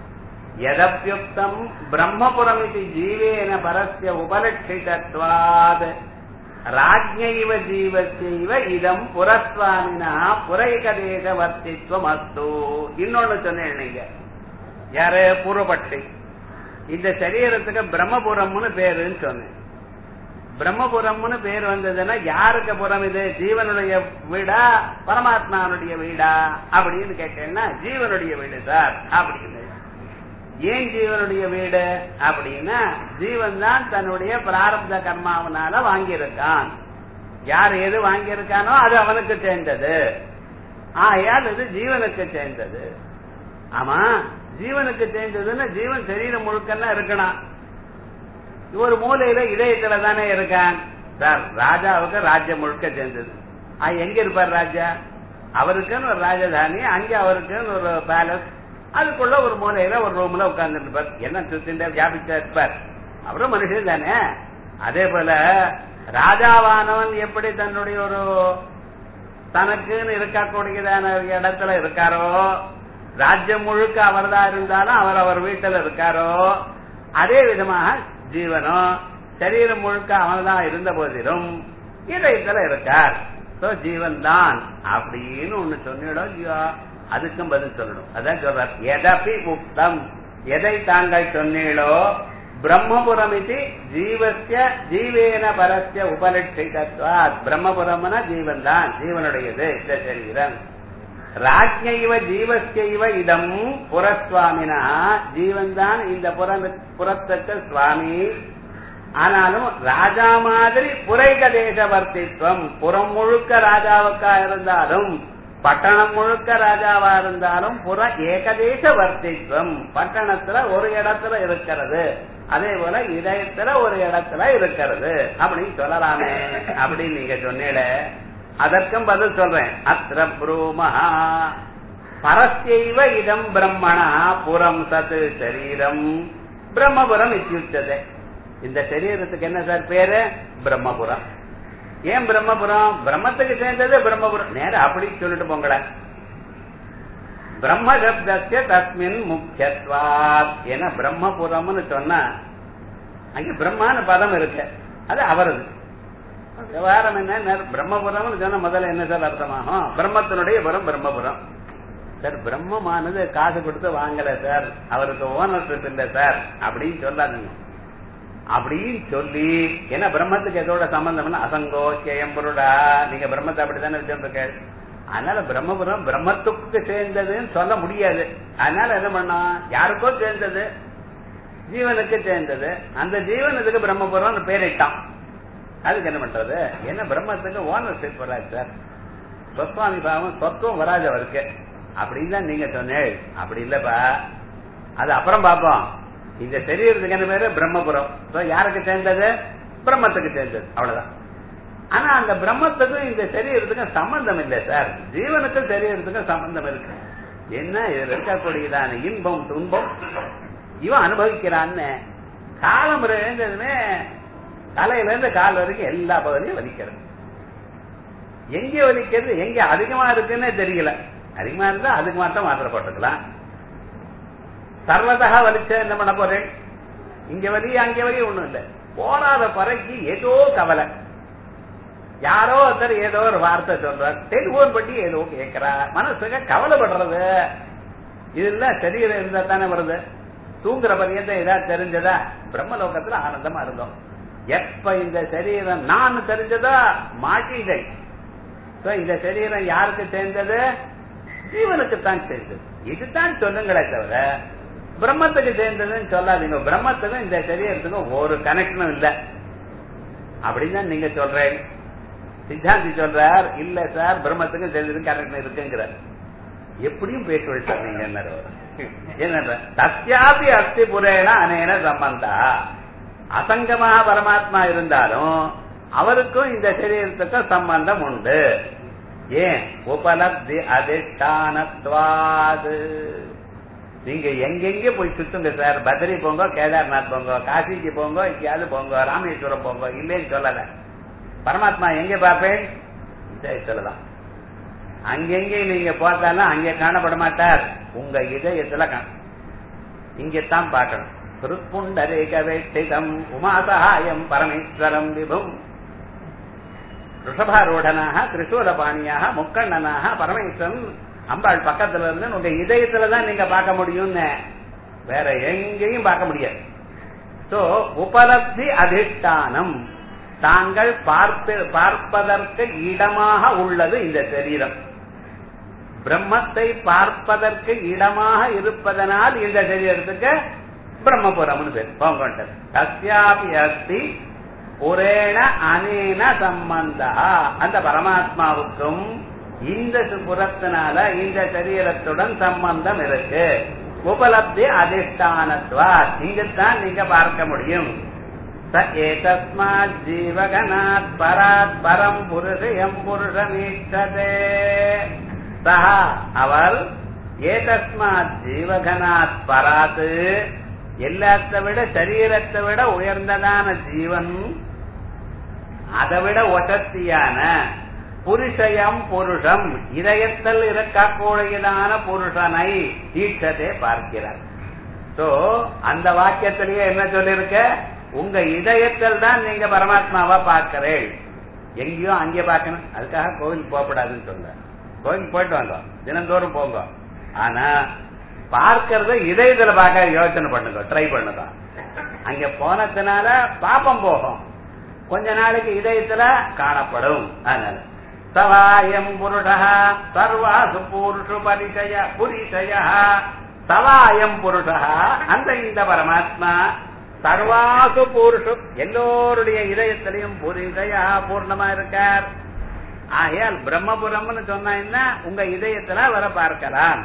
எதப்யுக்தம் பிரம்மபுரம் இது ஜீவேன பரஸ்ய உபலட்சிதத்வாத் ராஜ்யைவ ஜீவசைவ இதம் புறஸ்வாமினா புரைகதேச வர்த்தித்வம் அஸ்து இன்னொன்னு சொன்னேன் நீங்க யாரு பூர்வபட்சி இந்த சரீரத்துக்கு பிரம்மபுரம்னு பேருன்னு சொன்னேன் பிரம்மபுரம்னு பேர் வந்ததுன்னா யாருக்கு புறம் இது ஜீவனுடைய வீடா பரமாத்மானுடைய வீடா அப்படின்னு கேட்டேன்னா ஜீவனுடைய வீடு சார் அப்படின்னு ஏன் ஜீவனுடைய வீடு அப்படின்னா ஜீவன் தான் தன்னுடைய பிராரப்த கர்மாவனால வாங்கியிருக்கான் யார் எது வாங்கியிருக்கானோ அது அவனுக்கு சேர்ந்தது ஆயால் இது ஜீவனுக்கு சேர்ந்தது ஆமா ஜீவனுக்கு சேர்ந்ததுன்னா ஜீவன் சரீரம் முழுக்கன்னா இருக்கணும் ஒரு மூலையில இதயத்துல தானே இருக்கான் சார் ராஜாவுக்கு ராஜ்யம் முழுக்க சேர்ந்தது எங்க இருப்பார் ராஜா அவருக்குன்னு ஒரு ராஜதானி அங்க அவருக்குன்னு ஒரு பேலஸ் அதுக்குள்ள ஒரு மூலையில ஒரு ரூம்ல உட்கார்ந்து இருப்பார் என்ன சுத்திண்ட வியாபிச்சா இருப்பார் அவரும் மனுஷன் தானே அதே போல ராஜாவானவன் எப்படி தன்னுடைய ஒரு தனக்குன்னு இருக்கக்கூடியதான இடத்துல இருக்காரோ ராஜ்யம் முழுக்க அவர் தான் இருந்தாலும் அவர் அவர் வீட்டில் இருக்காரோ அதே விதமாக ஜீவனும் சரீரம் முழுக்க அவன் தான் இருந்த போதிலும் இதயத்துல இருக்கார் ஜீவன் தான் அப்படின்னு ஒண்ணு சொன்னிடும் இல்லையோ அதுக்கும் பதில் சொல்லணும் அதான் சொல்றார் எதப்பி உக்தம் எதை தாங்கள் சொன்னீங்களோ பிரம்மபுரம் இது ஜீவசிய ஜீவேன பரஸ்ய உபலட்சிதத்வா பிரம்மபுரம்னா ஜீவன் தான் ஜீவனுடையது இந்த சரீரம் ராஜ்யைவ ஜீவஸ்யைவ இதம் புறஸ்வாமினா ஜீவன் தான் இந்த புறத்துக்கு சுவாமி ஆனாலும் ராஜா மாதிரி புரைக தேசவர்த்தித்வம் புறம் முழுக்க ராஜாவுக்கா இருந்தாலும் பட்டணம் முழுக்க ராஜாவா இருந்தாலும் புற ஏகதேச வர்த்தித்வம் பட்டணத்துல ஒரு இடத்துல இருக்கிறது அதே போல இதயத்துல ஒரு இடத்துல இருக்கிறது அப்படின்னு சொல்லலாமே அப்படின்னு நீங்க சொன்னீட அதற்கும் பதில் சொல்றேன் அத்திர ப்ரூமஹா பரஸ்யைவ இதம் பிரம்மணா புறம் சத் சரீரம் பிரம்மபுரம் இத்தியுச்சதே இந்த சரீரத்துக்கு என்ன சார் பேரு பிரம்மபுரம் ஏன் பிரம்மபுரம் பிரம்மத்துக்கு சேர்ந்தது பிரம்மபுரம் நேரம் அப்படி சொல்லிட்டு போங்களேன் பிரம்ம சப்தஸ்ய தஸ்மின் முக்கியத்வாத் ஏன்னா பிரம்மபுரம்னு சொன்னா அங்க பிரம்மான்னு பதம் இருக்கு அது அவரது விவகாரம் என்ன பிரம்மபுரம்னு சொன்ன முதல்ல என்ன சார் அர்த்தமாகும் பிரம்மத்தினுடைய புறம் பிரம்மபுரம் சார் பிரம்மமானது காசு கொடுத்து வாங்கல சார் அவருக்கு ஓனர்ஷிப் இல்ல சார் அப்படின்னு சொல்லாதீங்க அப்படின்னு சொல்லி ஏன்னா பிரம்மத்துக்கு எதோட சம்பந்தம்னா அசங்கோ கேயம் பொருடா நீங்க பிரம்மத்தை அப்படித்தானே வச்சுருக்க அதனால பிரம்மபுரம் பிரம்மத்துக்கு சேர்ந்ததுன்னு சொல்ல முடியாது அதனால என்ன பண்ணா யாருக்கோ சேர்ந்தது ஜீவனுக்கு சேர்ந்தது அந்த ஜீவனுக்கு பிரம்மபுரம் பேரிட்டான் அதுக்கு என்ன பண்றது என்ன பிரம்மத்துக்கு ஓனர்ஷிப் வராது சார் சொத்வாமி பாவம் சொத்துவம் வராது அவருக்கு அப்படின்னு தான் நீங்க சொன்னேன் அப்படி இல்லப்பா அது அப்புறம் பார்ப்போம் இந்த சரீரத்துக்கு என்ன பேரு பிரம்மபுரம் யாருக்கு சேர்ந்தது பிரம்மத்துக்கு சேர்ந்தது அவ்வளவுதான் ஆனா அந்த பிரம்மத்துக்கும் இந்த சரீரத்துக்கும் சம்பந்தம் இல்லை சார் ஜீவனுக்கும் சரீரத்துக்கும் சம்பந்தம் இருக்கு என்ன இதுல இருக்கக்கூடியதான இன்பம் துன்பம் இவன் அனுபவிக்கிறான்னு காலம் எழுந்ததுமே தலையில இருந்து கால் வரைக்கும் எல்லா பகுதியும் வலிக்கிறது எங்க வலிக்கிறது எங்க அதிகமா இருக்குன்னே தெரியல அதிகமா இருந்தா அதுக்கு மாத்திரம் மாத்திரை போட்டுக்கலாம் சர்வதா வலிச்ச என்ன பண்ண போறேன் இங்க வலி அங்க வலி ஒண்ணும் இல்ல போராத பறைக்கு ஏதோ கவலை யாரோ ஒருத்தர் ஏதோ ஒரு வார்த்தை சொல்றார் டெலிபோன் பண்ணி ஏதோ கேட்கிறா மனசுக்கு கவலைப்படுறது இதெல்லாம் சரீரம் இருந்தா தானே வருது தூங்குற பரியந்த ஏதாவது தெரிஞ்சதா பிரம்மலோகத்துல ஆனந்தமா இருந்தோம் எப்ப இந்த சரீரம் நான் தெரிஞ்சதா மாட்டிதை இந்த சரீரம் யாருக்கு சேர்ந்தது ஜீவனுக்கு தான் சேர்ந்தது இதுதான் சொல்லுங்களே தவிர பிரம்மத்துக்கு சேர்ந்ததுன்னு சொல்லாதீங்க பிரம்மத்துக்கும் இந்த சரீரத்துக்கும் ஒரு கனெக்ஷனும் இல்ல அப்படின்னு நீங்க சொல்றேன் சித்தாந்தி சொல்றார் இல்ல சார் பிரம்மத்துக்கும் சேர்ந்ததுக்கும் கனெக்ஷன் இருக்குங்கிறார் எப்படியும் பேச வச்சார் நீங்க என்ன என்ன தஸ்யாபி அஸ்தி புரேன அனேன சம்பந்தா அசங்கமாக பரமாத்மா இருந்தாலும் அவருக்கும் இந்த சரீரத்துக்கும் சம்பந்தம் உண்டு ஏன் உபலப்தி அதிஷ்டானத்வாது நீங்க எங்கெங்க போய் சுத்துங்க சார் பத்ரி போங்க கேதார்நாத் போங்க காசிக்கு போங்க எங்கேயாவது போங்க ராமேஸ்வரம் போங்க இல்லைன்னு சொல்லல பரமாத்மா எங்க பார்ப்பேன் இதயத்துலதான் அங்கெங்கே நீங்க பார்த்தாலும் அங்கே காணப்பட மாட்டார் உங்க இதயத்துல காண இங்கத்தான் பார்க்கணும் திருப்புண்டரேக வேட்டிதம் உமாசகாயம் பரமேஸ்வரம் விபும் ரிஷபாரூடனாக திரிசூலபாணியாக முக்கண்ணனாக பரமேஸ்வரன் அம்பாள் பக்கத்துல இருந்து உங்க இதயத்துல தான் நீங்க பார்க்க முடியும்னு வேற எங்கேயும் பார்க்க முடியாது சோ உபலப்தி அதிஷ்டானம் தாங்கள் பார்ப்ப பார்ப்பதற்கு இடமாக உள்ளது இந்த சரீரம் பிரம்மத்தை பார்ப்பதற்கு இடமாக இருப்பதனால் இந்த சரீரத்துக்கு பிரம்மபுரம்னு பேர் போங்கொண்டது தஸ்யாபி அஸ்தி புரேண அனேன சம்பந்தா அந்த பரமாத்மாவுக்கும் இந்த புறத்தினால இந்த சரீரத்துடன் சம்பந்தம் இருக்கு உபலப்தி அதிஷ்டானத்வா இங்குத்தான் நீங்க பார்க்க முடியும் ச ஏதஸ்மாத் ஜீவகனாத் பராத் பரம் புருஷயம் புருஷமீட்சதே சஹா அவர் ஏதஸ்மாத் ஜீவகனாத் பராத் எல்லாத்தை விட சரீரத்தை விட உயர்ந்ததான ஜீவன் அதை விட ஒசத்தியான புருஷயம் புருஷம் இதயத்தில் இருக்கக்கூடியதான புருஷனை ஈட்டத்தை பார்க்கிறார் சோ அந்த வாக்கியத்திலேயே என்ன சொல்லிருக்க உங்க இதயத்தில் தான் நீங்க பரமாத்மாவா பார்க்கிறேன் எங்கேயோ அங்கே பார்க்கணும் அதுக்காக கோவில் போகப்படாதுன்னு சொல்ல கோவில் போயிட்டு வாங்க தினந்தோறும் போங்க ஆனா பார்க்கறத இதயத்துல பார்க்க யோசனை பண்ணுங்க ட்ரை பண்ணுங்க அங்க போனதுனால பாப்பம் போகும் கொஞ்ச நாளைக்கு இதயத்துல காணப்படும் அதனால சவாயம் புருஷா சர்வாசு புருஷு பரிசய புரிசய சவாயம் புருஷா அந்த இந்த பரமாத்மா சர்வாசு புருஷு எல்லோருடைய இதயத்திலையும் புரிசயா பூர்ணமா இருக்கார் ஆகையால் பிரம்மபுரம்னு சொன்னா உங்க இதயத்துல வர பார்க்கலாம்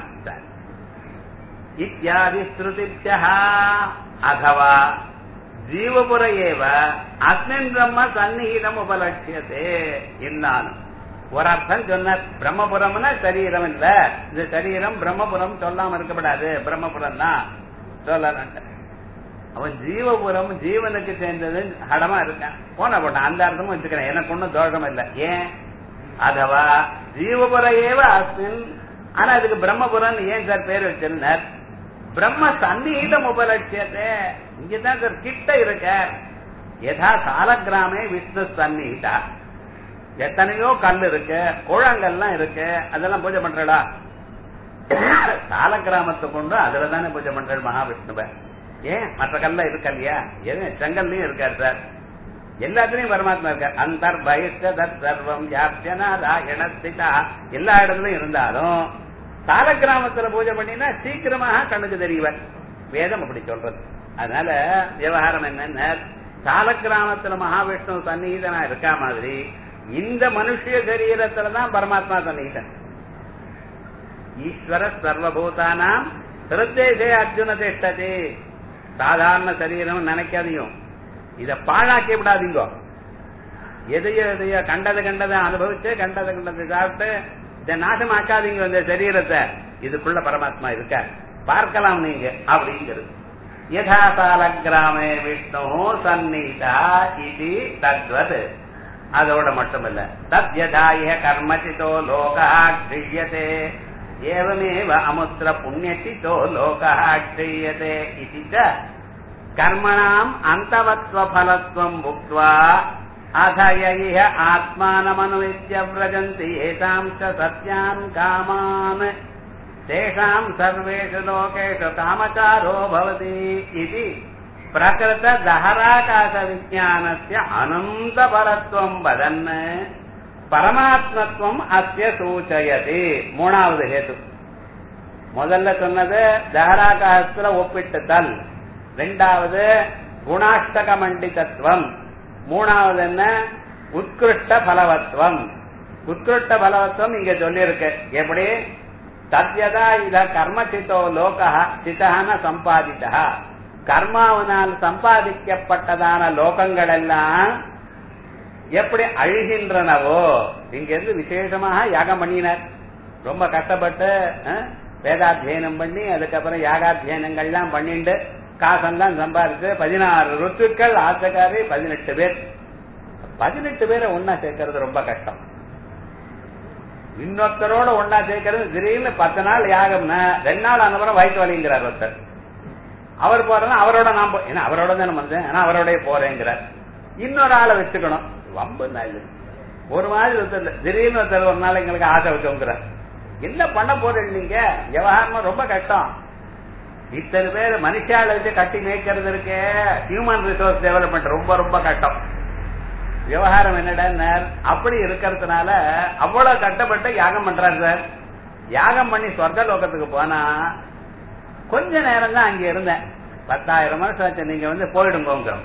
இத்தியாதி ஸ்ருதிபியா அதவா ஜீவபுர ஏவ அஸ்மின் பிரம்ம சந்நிகிதம் உபலட்சியதே இருந்தாலும் ஒரு அர்த்தம் சொன்ன பிரம்மபுரம்னா சரீரம் இல்ல இந்த சரீரம் பிரம்மபுரம் சொல்லாம இருக்கப்படாது பிரம்மபுரம் தான் சொல்லலாம் அவன் ஜீவபுரம் ஜீவனுக்கு சேர்ந்தது ஹடமா இருக்கான் போன போட்டான் அந்த அர்த்தமும் வச்சுக்கிறேன் எனக்கு ஒன்றும் தோஷம் இல்லை ஏன் அதவா ஜீவபுர ஏவ அஸ்மின் ஆனா அதுக்கு பிரம்மபுரம் ஏன் சார் பேர் வச்சிருந்தார் பிரம்ம சந்நிகிதம் உபலட்சியத்தை இங்கதான் சார் கிட்ட இருக்க யதா சாலக்கிராமே விஷ்ணு சந்நிகிதா எத்தனையோ கல் இருக்கு குழங்கள்லாம் இருக்கு அதெல்லாம் பூஜை பண்றடா சால கிராமத்தை கொண்டு அதுல தானே பூஜை பண்றாள் மகாவிஷ்ணுவ ஏன் மற்ற கல்ல இருக்க இல்லையா ஏன் செங்கல்லையும் இருக்காரு சார் எல்லாத்துலயும் பரமாத்மா இருக்கார் அந்தர் பகிஷ்ட சர்வம் யாப்யனாராயணஸ்திதா எல்லா இடத்துலயும் இருந்தாலும் சால கிராமத்துல பூஜை பண்ணினா சீக்கிரமாக கண்ணுக்கு தெரியவர் வேதம் அப்படி சொல்றது அதனால விவகாரம் என்னன்னா சால கிராமத்துல மகாவிஷ்ணு சந்நிகிதனா இருக்கா மாதிரி இந்த மனுஷிய சரீரத்துலதான் பரமாத்மா சந்நிகிதன் ஈஸ்வர சர்வபூதானாம் ஹிருத்தேசே அர்ஜுன திஷ்டதே சாதாரண சரீரம் நினைக்காதையும் இத பாழாக்கி விடாதீங்க எதையோ எதையோ கண்டதை கண்டதை அனுபவிச்சு கண்டதை கண்டதை சாப்பிட்டு இதை நாசமாக்காதீங்க இந்த சரீரத்தை இதுக்குள்ள பரமாத்மா இருக்க பார்க்கலாம் நீங்க அப்படிங்கிறது யதாசால கிராமே விஷ்ணு சந்நிதா இது தத்வத் அதோட மட்டுமல்ல தத் யதா இஹ கர்மசிதோ லோகா கிரியதே ஏவமேவ அமுத்திர புண்ணியசிதோ லோகா கிரியதே இது ச கர்மணாம் அந்தவத்வ பலத்வம் புக்த்வா அथय इह आत्मानमनुविद्य व्रजन्ति येषाम् च सत्यान् कामान् तेषाम् सर्वेषु लोकेषु कामचारो भवति इति प्रकृत दहराकाशविज्ञानस्य अनन्तपरत्वम् वदन् பரமாத்மத்துவம் அத்திய சூச்சயதி மூணாவது ஹேது முதல்ல சொன்னது தஹராகாசத்துல ஒப்பிட்டுதல் ரெண்டாவது குணாஷ்டக மண்டிதத்துவம் மூணாவது என்ன உத்கிருஷ்ட பலவத்துவம் உத்கிருஷ்ட பலவத்துவம் இங்க சொல்லியிருக்கு எப்படி தத்யதா இத கர்மசித்தோ லோகா சிதான சம்பாதித்தா கர்மாவினால் சம்பாதிக்கப்பட்டதான லோகங்கள் எல்லாம் எப்படி அழுகின்றனவோ இங்க இருந்து விசேஷமாக யாகம் பண்ணினார் ரொம்ப கஷ்டப்பட்டு வேதாத்தியனம் பண்ணி அதுக்கப்புறம் யாகாத்தியனங்கள்லாம் பண்ணிட்டு காசெல்லாம் சம்பாதிச்சு பதினாறு ருத்துக்கள் ஆசைக்காரி பதினெட்டு பேர் பதினெட்டு பேரை ஒன்னா சேர்க்கறது ரொம்ப கஷ்டம் இன்னொருத்தரோட ஒன்னா சேர்க்கறது திடீர்னு பத்து நாள் யாகம்னா ரெண்டு நாள் அனுப்புறம் வயிற்று வலிங்கிறார் ஒருத்தர் அவர் போறதுனா அவரோட நான் போ- ஏன்னா அவரோட தானே வந்தேன் ஆனா அவரோடய போறேங்கிறார் இன்னொரு ஆளை வச்சுக்கணும் வம்பு இது ஒரு மாதிரி ஒருத்தர் திடீர்னு ஒருத்தர் ஒரு நாள் எங்களுக்கு ஆசை வச்சோங்கிறார் என்ன பண்ண போறீங்க நீங்க விவகாரமா ரொம்ப கஷ்டம் இத்தனை பேர் மனுஷால வச்சு கட்டி மேய்க்கிறது இருக்கே ஹியூமன் ரிசோர்ஸ் டெவலப்மெண்ட் ரொம்ப ரொம்ப கஷ்டம் விவகாரம் என்னடா அப்படி இருக்கிறதுனால அவ்வளவு கட்டப்பட்டு யாகம் பண்றாரு சார் யாகம் பண்ணி சொர்க்க லோகத்துக்கு போனா கொஞ்ச நேரம் தான் அங்க இருந்தேன் பத்தாயிரம் வருஷம் ஆச்சு நீங்க வந்து போயிடுங்க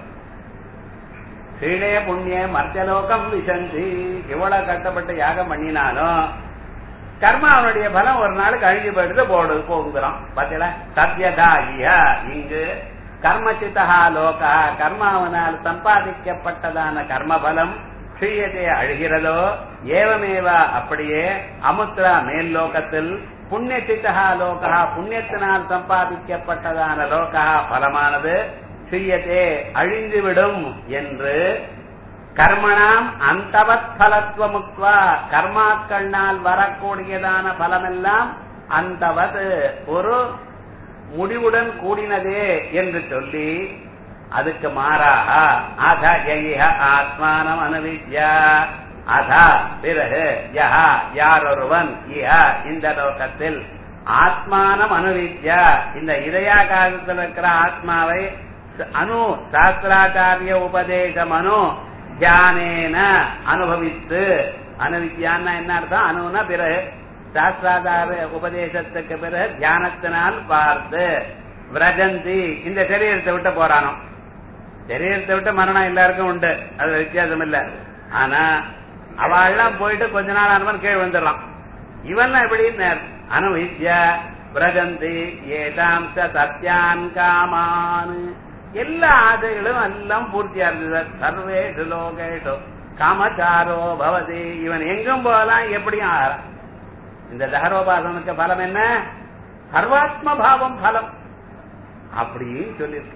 ஸ்ரீடே புண்ணிய மர்த்தியலோகம் விசந்தி எவ்வளவு கட்டப்பட்டு யாகம் பண்ணினாலும் கர்மா அவனுடைய பலம் ஒரு நாளுக்கு அழிஞ்சு போயிடுது போடு போகுங்கிறோம் பாத்தீங்களா சத்யதா ஐயா இங்கு கர்மச்சிதா லோகா கர்மாவனால் சம்பாதிக்கப்பட்டதான கர்ம பலம் ஸ்ரீயத்தை அழுகிறதோ ஏவமேவா அப்படியே அமுத்ரா மேல் லோகத்தில் புண்ணியச்சித்தா லோகா புண்ணியத்தினால் சம்பாதிக்கப்பட்டதான லோகா பலமானது ஸ்ரீயத்தே அழிந்துவிடும் என்று கர்மணாம் அந்தவத் பலத்துவமுக்வா கர்மாக்கள்னால் வரக்கூடியதான பலமெல்லாம் அந்தவத் ஒரு முடிவுடன் கூடினதே என்று சொல்லி அதுக்கு மாறாக அத ஜெயிஹ ஆத்மானம் அனுவித்யா அதா பிறகு யஹா யாரொருவன் இஹ இந்த லோகத்தில் ஆத்மானம் அனுவித்யா இந்த இதயாகாரத்தில் இருக்கிற ஆத்மாவை அணு சாஸ்திராச்சாரிய உபதேசம் அணு தியானேன அனுபவித்து அனுவித்யான்னா என்ன அர்த்தம் அணுனா பிறகு சாஸ்திராதார உபதேசத்துக்கு பிறகு தியானத்தினால் பார்த்து விரஜந்தி இந்த சரீரத்தை விட்டு போறானோ சரீரத்தை விட்டு மரணம் எல்லாருக்கும் உண்டு அது வித்தியாசம் இல்ல ஆனா அவள்லாம் போயிட்டு கொஞ்ச நாள் ஆனவன் கீழ் வந்துடலாம் இவன் எப்படி அனுவித்ய பிரஜந்தி ஏதாம் சத்யான் காமான் எல்லா ஆசைகளும் எல்லாம் பூர்த்தியா இருந்தது சர்வேஷு லோகேஷு காமச்சாரோ பவதி இவன் எங்கும் போகலாம் எப்படியும் ஆகிறான் இந்த தகரோபாசனுக்கு பலம் என்ன சர்வாத்ம பாவம் பலம் அப்படின்னு சொல்லியிருக்கு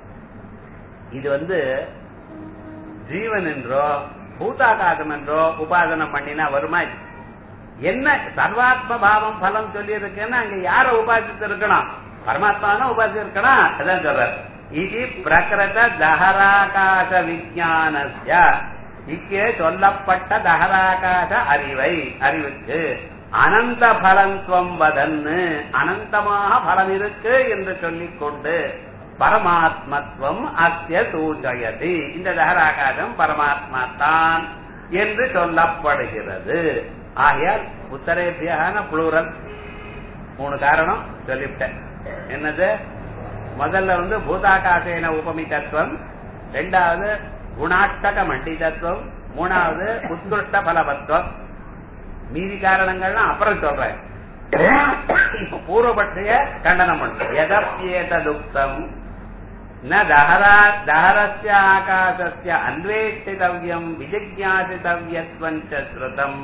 இது வந்து ஜீவன் என்றோ பூதாகாசம் என்றோ உபாசனம் பண்ணினா வருமா என்ன சர்வாத்ம பாவம் பலம் சொல்லி இருக்குன்னா அங்க யார உபாசித்து இருக்கணும் பரமாத்மா தான் உபாசி இருக்கணும் அதான் சொல்றாரு இது பிரகிருத தஹராகாச விஜயானஸ்ய இங்கே சொல்லப்பட்ட தஹராகாச அறிவை அறிவுக்கு அனந்த பலந்துவம் வதன்னு அனந்தமாக பலம் இருக்கு என்று சொல்லிக் கொண்டு பரமாத்மத்துவம் அத்திய சூஜயதி இந்த தகராகாசம் பரமாத்மா தான் என்று சொல்லப்படுகிறது ஆகையால் உத்தரேபியான புளூரல் மூணு காரணம் சொல்லிவிட்டேன் என்னது முதல்ல வந்து பூதாகாசேன உபமிதத்துவம் ரெண்டாவது குணாஷ்டக மண்டிதத்துவம் மூணாவது உத்கிருஷ்ட பலவத்துவம் மீதி காரணங்கள்லாம் அப்புறம் சொல்றேன் பூர்வபட்சிய கண்டனம் பண்றேன் எதப்பியேததுக்தம் ந தஹரா தஹரஸ்ய ஆகாசஸ்ய அன்வேஷ்டிதவ்யம் விஜிஜாசிதவ்யத்வம் ச ஸ்ருதம்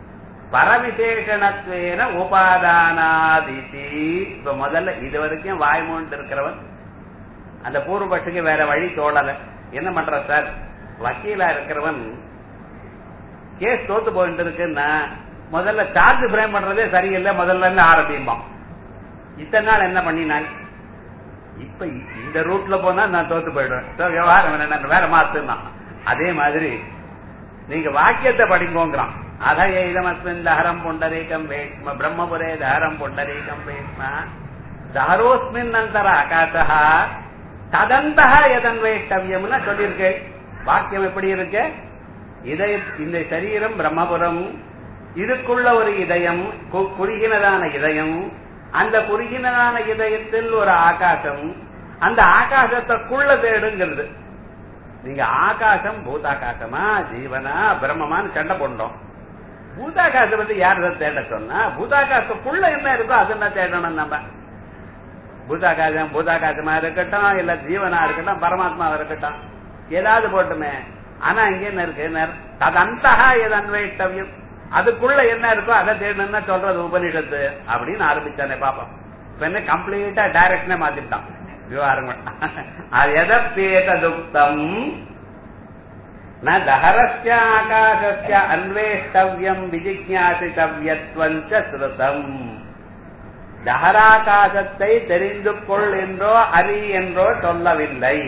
பரவிசேஷணத்வேன உபாதானாதிதி இப்ப முதல்ல இது வரைக்கும் வாய்மூண்டு இருக்கிறவன் அந்த பூர்வபட்சிக்கு வேற வழி தோழல என்ன பண்ற சார் வக்கீலா இருக்கிறவன் கேஸ் தோத்து போயிட்டு இருக்குன்னா முதல்ல சார்ஜ் பிரேம் பண்றதே சரியில்லை முதல்ல இருந்து ஆரம்பிப்பான் இத்தனை நாள் என்ன பண்ணினான் இப்ப இந்த ரூட்ல போனா நான் தோத்து போயிடுவேன் So, விவகாரம் என்ன வேற மாத்துனா அதே மாதிரி நீங்க வாக்கியத்தை படிங்கோங்கிறான் அத இதமஸ்மின் தஹரம் புண்டரீகம் வேஷ்ம பிரம்மபுரே தஹரம் புண்டரீகம் வேஷ்ம தஹரோஸ்மின் அந்தர ஆகாசா ததந்தா எதன் வேஷ்டவியம்னு சொல்லியிருக்கேன் வாக்கியம் எப்படி இருக்கு இதய இந்த சரீரம் பிரம்மபுரம் இதுக்குள்ள ஒரு இதயம் கு- குறுகினதான இதயம் அந்த குறுகினதான இதயத்தில் ஒரு ஆகாசம் அந்த ஆகாசத்துக்குள்ள தேடுங்கிறது நீங்க ஆகாசம் பூதாகாசமா ஜீவனா பிரம்மமான்னு சண்டை போட்டோம் பூதாகாசம் பத்தி யார் இதை தேட சொன்னா பூதாகாசத்துக்குள்ள என்ன இருக்கோ அதுதான் தேடணும் நம்ம பூதாகாசம் பூதாகாசமா இருக்கட்டும் இல்ல ஜீவனா இருக்கட்டும் பரமாத்மாவா இருக்கட்டும் ஏதாவது போட்டுமே ஆனா இங்க என்ன இருக்கு நர்- ததந்தகா எது அன்வேஷ்டவியம் அதுக்குள்ள என்ன இருக்கோ அதை தேடணும்னா சொல்றது உபனிஷத்து அப்படின்னு ஆரம்பிச்சானே பாப்போம் இப்ப என்ன கம்ப்ளீட்டா டைரக்ஷனே மாத்திட்டான் விவகாரம் அது எதப்பேததுக்தம் ந தஹரஸ்ய ஆகாசஸ்ய அன்வேஷ்டவ்யம் விஜிஜாசித்தவ்யத்வம் ச ஸ்ருதம் தஹராகாசத்தை தெரிந்து கொள் என்றோ அறி என்றோ சொல்லவில்லை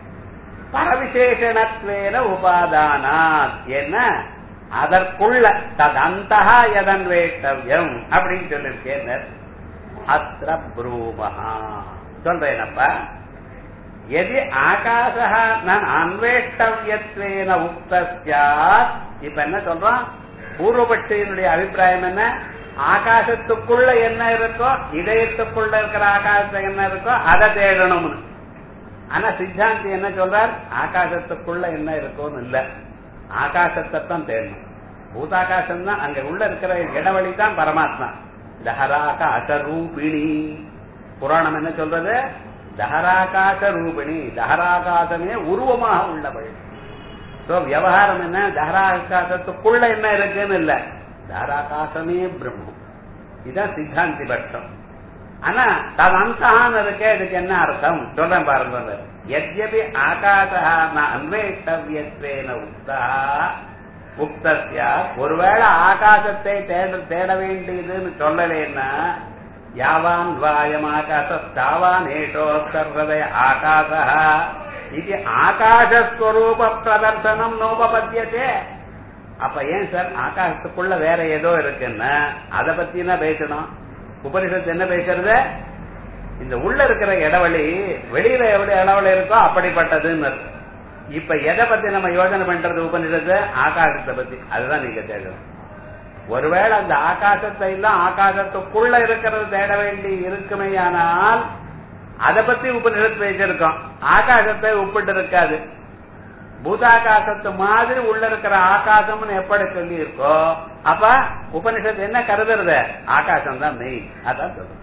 பரவிசேஷணத்வேன உபாதானாத் என்ன அதற்குள்ள ததந்தகா எதன்வேஷ்டவ்யம் அப்படின்னு சொல்லியிருக்கேன் அத்திர ப்ரூமஹா சொல்றேனப்பா எதி ஆகாசா நான் அன்வேஷ்டவியத்வேன உக்த சாத் இப்ப என்ன சொல்றோம் பூர்வபட்சியினுடைய அபிப்பிராயம் என்ன ஆகாசத்துக்குள்ள என்ன இருக்கோ இதயத்துக்குள்ள இருக்கிற ஆகாசத்துல என்ன இருக்கோ அதை தேடணும்னு ஆனா சித்தாந்தி என்ன சொல்றார் ஆகாசத்துக்குள்ள என்ன இருக்கோன்னு இல்ல ஆகாசத்தை தான் தேடணும் பூதாகாசம் தான் அங்க உள்ள இருக்கிற இடவழி தான் பரமாத்மா தஹராகாச ரூபிணி புராணம் என்ன சொல்றது தஹராகாச ரூபிணி தஹராகாசமே உருவமாக உள்ளவள் சோ விவகாரம் என்ன தஹராகாசத்துக்குள்ள என்ன இருக்குன்னு இல்ல தஹராகாசமே பிரம்மம் இதுதான் சித்தாந்தி பட்சம் ஆனா தது அம்சகான்னு இருக்கே இதுக்கு என்ன அர்த்தம் சொல்றேன் பாருங்க எத்யபி ஆகாசா ந அன்வேஷ்டவியத்வேன உக்தா உக்தஸ்யா ஒருவேளை ஆகாசத்தை தேட தேட வேண்டியதுன்னு சொல்லலேன்னா யாவான் வாயம் ஆகாசாவான் ஏஷோ சர்வதய ஆகாச இது ஆகாசஸ்வரூப பிரதர்சனம் நோபபத்தியதே அப்ப ஏன் சார் ஆகாசத்துக்குள்ள வேற ஏதோ இருக்குன்னா அதை பத்தினா பேசணும் உபனிஷத்து என்ன பேசுறது இந்த உள்ள இருக்கிற இடவழி வெளியில எவ்வளவு இடவழி இருக்கோ அப்படிப்பட்டதுன்னு இப்ப எதை பத்தி நம்ம யோசனை பண்றது உபனிஷத்து ஆகாசத்தை பத்தி அதுதான் நீங்க தேடணும் ஒருவேளை அந்த ஆகாசத்தை எல்லாம் ஆகாசத்துக்குள்ள இருக்கிறது தேட வேண்டி இருக்குமேயானால் அதை பத்தி உபனிஷத்து பேசியிருக்கோம் ஆகாசத்தை உப்பிட்டு இருக்காது பூதாகாசத்து மாதிரி உள்ள இருக்கிற ஆகாசம்னு எப்படி சொல்லி இருக்கோ அப்ப உபனிஷத்து என்ன கருதுறது ஆகாசம் தான் மெய் அதான் சொல்றது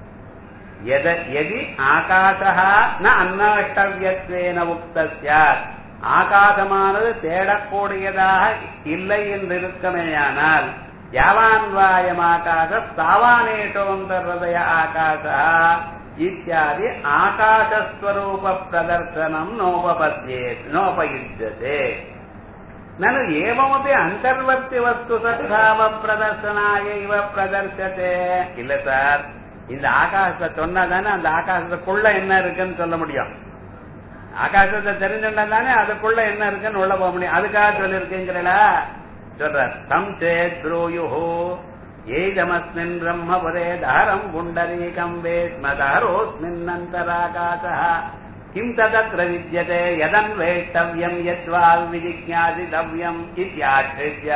எதி ஆகாசா ந அன்னஷ்டவியத்வேன உக்தஸ்யா ஆகாசமானது தேடக்கூடியதாக இல்லை என்று இருக்கமேயானால் யாவான் வாயம் ஆகாச சாவானேஷோந்தர்ஹய ஆகாச இத்தியாதி ஆகாசஸ்வரூப பிரதர்சனம் நோபபத்யே நோபயுஜ்யதே நனு ஏவமபி அந்தர்வர்த்தி வஸ்து சத்பாவ பிரதர்சனாய இவ பிரதர்சத்தே இல்ல சார் இந்த ஆகாசத்தை சொன்னா தானே அந்த ஆகாசத்துக்குள்ள என்ன இருக்குன்னு சொல்ல முடியும் ஆகாசத்தை தெரிஞ்சுட்டா தானே அதுக்குள்ள என்ன இருக்குன்னு உள்ள போக முடியும் அதுக்காக சொல்லிருக்கீங்களா சொல்ற தம் சேத் ப்ரூயுஹோ ஏதமஸ்மின் பிரம்மபுரே தாரம் புண்டரீகம் வேஸ்மதாரோஸ்மின் அந்தராகாசः கிம் ததத்ர வித்யதே யதன்வேஷ்டவ்யம் யத்வால் விஜிஜாசிதவ்யம் இத்தியாட்சித்ய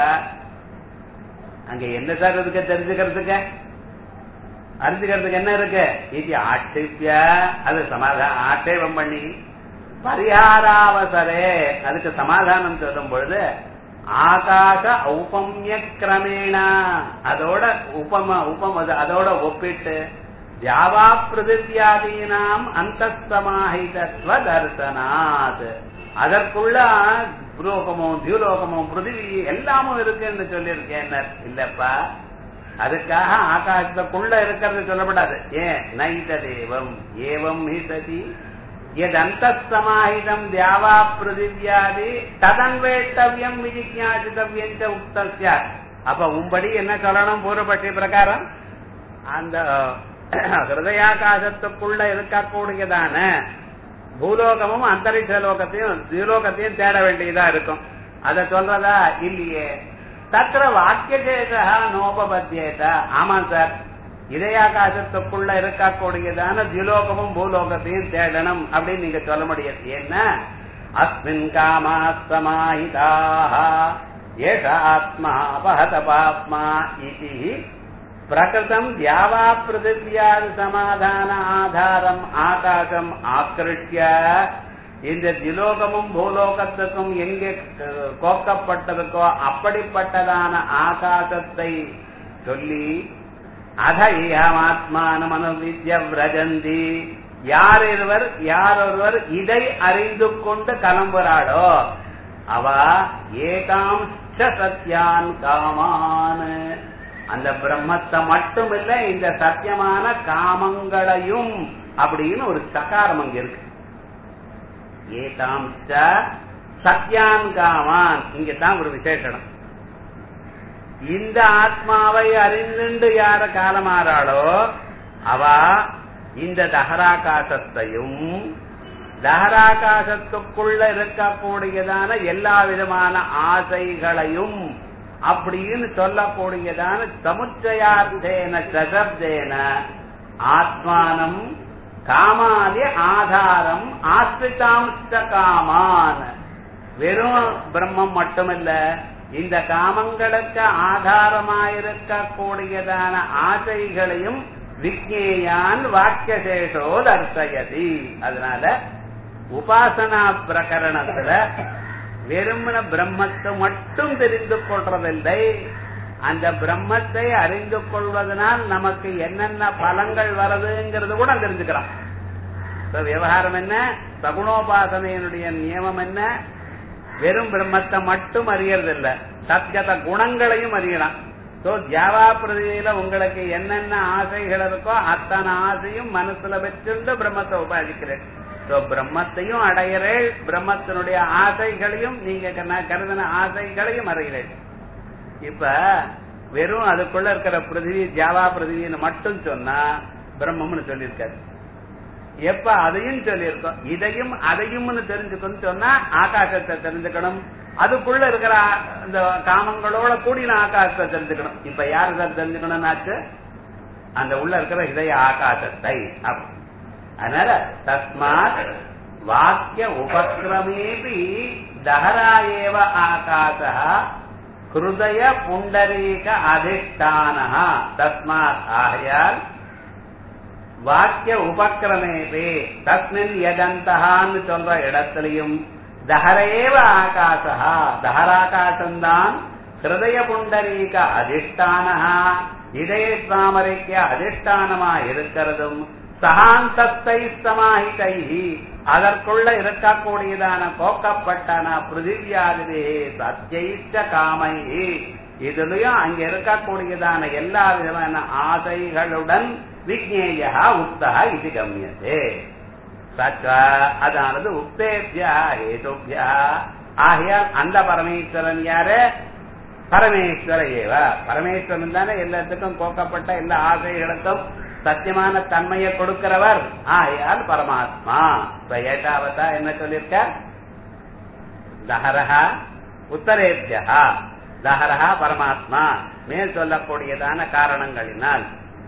அங்க என்ன சார் இருக்கு தெரிஞ்சுக்கிறதுக்கு அறிஞ்சுக்கிறதுக்கு என்ன இருக்கு இது ஆட்சிப்பிய அது சமாதானம் ஆட்சேபம் பண்ணி பரிகாராவசரே அதுக்கு சமாதானம் சொல்லும் பொழுது ஆகாச ஔபம்ய கிரமேண அதோட உபம உபம அதோட ஒப்பிட்டு தியாவா பிருதிவியாதீனாம் அந்த சமாஹிதத்வ தர்சனாத் அதற்குள்ள புரோகமும் தியூலோகமும் பிருதிவி எல்லாமும் இருக்கு என்று சொல்லியிருக்கேன் இல்லப்பா அதுக்காக ஆகாசத்துக்குள்ள இருக்கிறது சொல்லப்படாது ஏன் நைத தேவம் ஏவம் ஹி சதி எதந்த சமாஹிதம் தியாவா பிருதிவியாதி ததன்வேட்டவியம் விஜிஜாசிதவியம் உக்தஸ்ய அப்ப உம்படி என்ன சொல்லணும் பூர்வபட்சி பிரகாரம் அந்த ஹிருதயாகாசத்துக்குள்ள இருக்கக்கூடியதான பூலோகமும் அந்தரிக்ஷ லோகத்தையும் திலோகத்தையும் தேட வேண்டியதா இருக்கும் அத சொல்றதா இல்லையே தத்திர வாக்கியசேஷா நோபபத்தியேத ஆமா சார் இதயாகாசத்துக்குள்ள இருக்கக்கூடியதான திலோகமும் பூலோகத்தையும் தேடணும் அப்படின்னு நீங்க சொல்ல முடியாது என்ன அஸ்மின் காமா சமாஹிதாக ஏஷ ஆத்மா அபஹத பாப்மா இது பிரகிருதம் தியாவா பிருத்திவியாது சமாதான ஆதாரம் ஆகாசம் ஆக்கிருஷ்ய இந்த திலோகமும் பூலோகத்துக்கும் எங்கே கோக்கப்பட்டதுக்கோ அப்படிப்பட்டதான ஆகாசத்தை சொல்லி அத இஹமாத்மானம் அனுவித்ய விரஜந்தி யார் இருவர் யார் ஒருவர் இதை அறிந்து கொண்டு கிளம்புறாளோ அவ ஏகாம் சத்யான் காமான் அந்த பிரம்மத்தை மட்டும் இல்ல இந்த சத்தியமான காமங்களையும் அப்படின்னு ஒரு சகாரம் அங்க இருக்கு ஏதாம் சத்யான் காமான் இங்கதான் ஒரு விசேஷனம் இந்த ஆத்மாவை அறிந்துண்டு யார காலமாறாளோ அவ இந்த தகராகாசத்தையும் தகராகாசத்துக்குள்ள இருக்கக்கூடியதான எல்லா விதமான ஆசைகளையும் அப்படின்னு சொல்லக்கூடியதான சமுச்சயார்த்தேன சசப்தேன ஆத்மானம் காமாதி ஆதாரம் ஆஸ்ரிதாம்ச காமான் வெறும் பிரம்மம் மட்டுமல்ல இந்த காமங்களுக்கு ஆதாரமாயிருக்கக்கூடியதான ஆசைகளையும் விக்னேயான் வாக்கியசேஷோ தர்சயதி அதனால உபாசனா பிரகரணத்துல வெறுமன பிரம்மத்தை மட்டும் தெரிந்து கொள்றதில்லை அந்த பிரம்மத்தை அறிந்து கொள்வதனால் நமக்கு என்னென்ன பலங்கள் வருதுங்கிறது கூட தெரிஞ்சுக்கலாம் விவகாரம் என்ன சகுணோபாசனையினுடைய நியமம் என்ன வெறும் பிரம்மத்தை மட்டும் அறியறதில்ல சத்கத குணங்களையும் அறியலாம் சோ ஜாவா பிரதியில உங்களுக்கு என்னென்ன ஆசைகள் இருக்கோ அத்தனை ஆசையும் மனசுல வச்சுண்டு பிரம்மத்தை உபாதிக்கிறேன் சோ பிரம்மத்தையும் அடையிறேள் பிரம்மத்தினுடைய ஆசைகளையும் நீங்க கருதின ஆசைகளையும் அறிகிறேன் இப்ப வெறும் அதுக்குள்ள இருக்கிற பிருத்திவி ஜாவா பிருத்திவின்னு மட்டும் சொன்னா பிரம்மம்னு சொல்லியிருக்காரு எப்ப அதையும் சொல்லியிருக்கோம் இதையும் அதையும்னு தெரிஞ்சுக்கணும் சொன்னா ஆகாசத்தை தெரிஞ்சுக்கணும் அதுக்குள்ள இருக்கிற இந்த காமங்களோட கூடின ஆகாசத்தை தெரிஞ்சுக்கணும் இப்ப யாரு சார் தெரிஞ்சுக்கணும்னாச்சு அந்த உள்ள இருக்கிற இதய ஆகாசத்தை அதனால தஸ்மாத் வாக்கிய உபக்கிரமேபி தஹராயேவ ஆகாச ஹிருதய புண்டரீக அதிஷ்டான தஸ்மாத் ஆகையால் வாக்கிய உபக்கிரமேபே தஸ்மின் எதந்தகான்னு சொல்ற இடத்திலையும் தஹரேவ ஆகாசா தஹராகாசம்தான் ஹிருதய புண்டரீக அதிஷ்டானஹா இதய தாமரைக்கு அதிஷ்டானமா இருக்கிறதும் சகாந்தத்தை சமாஹிதை அதற்குள்ள இருக்கக்கூடியதான போக்கப்பட்டான பிருதிவியாதிவே சத்தியிச்ச காமை இதுலயும் அங்க இருக்கக்கூடியதான எல்லா விதமான ஆசைகளுடன் விக்னேயா உக்தா இது கம்யதே சச்ச அதானது உக்தேபியா ஹேதுபியா ஆகையால் அந்த பரமேஸ்வரன் யாரு பரமேஸ்வர ஏவ பரமேஸ்வரன் தானே எல்லாத்துக்கும் கோக்கப்பட்ட எல்லா ஆசைகளுக்கும் சத்தியமான தன்மையை கொடுக்கிறவர் ஆகையால் பரமாத்மா இப்ப ஏட்டாவதா என்ன சொல்லியிருக்க தஹரஹா உத்தரேபியா தஹரஹா பரமாத்மா மேல் சொல்லக்கூடியதான காரணங்களினால்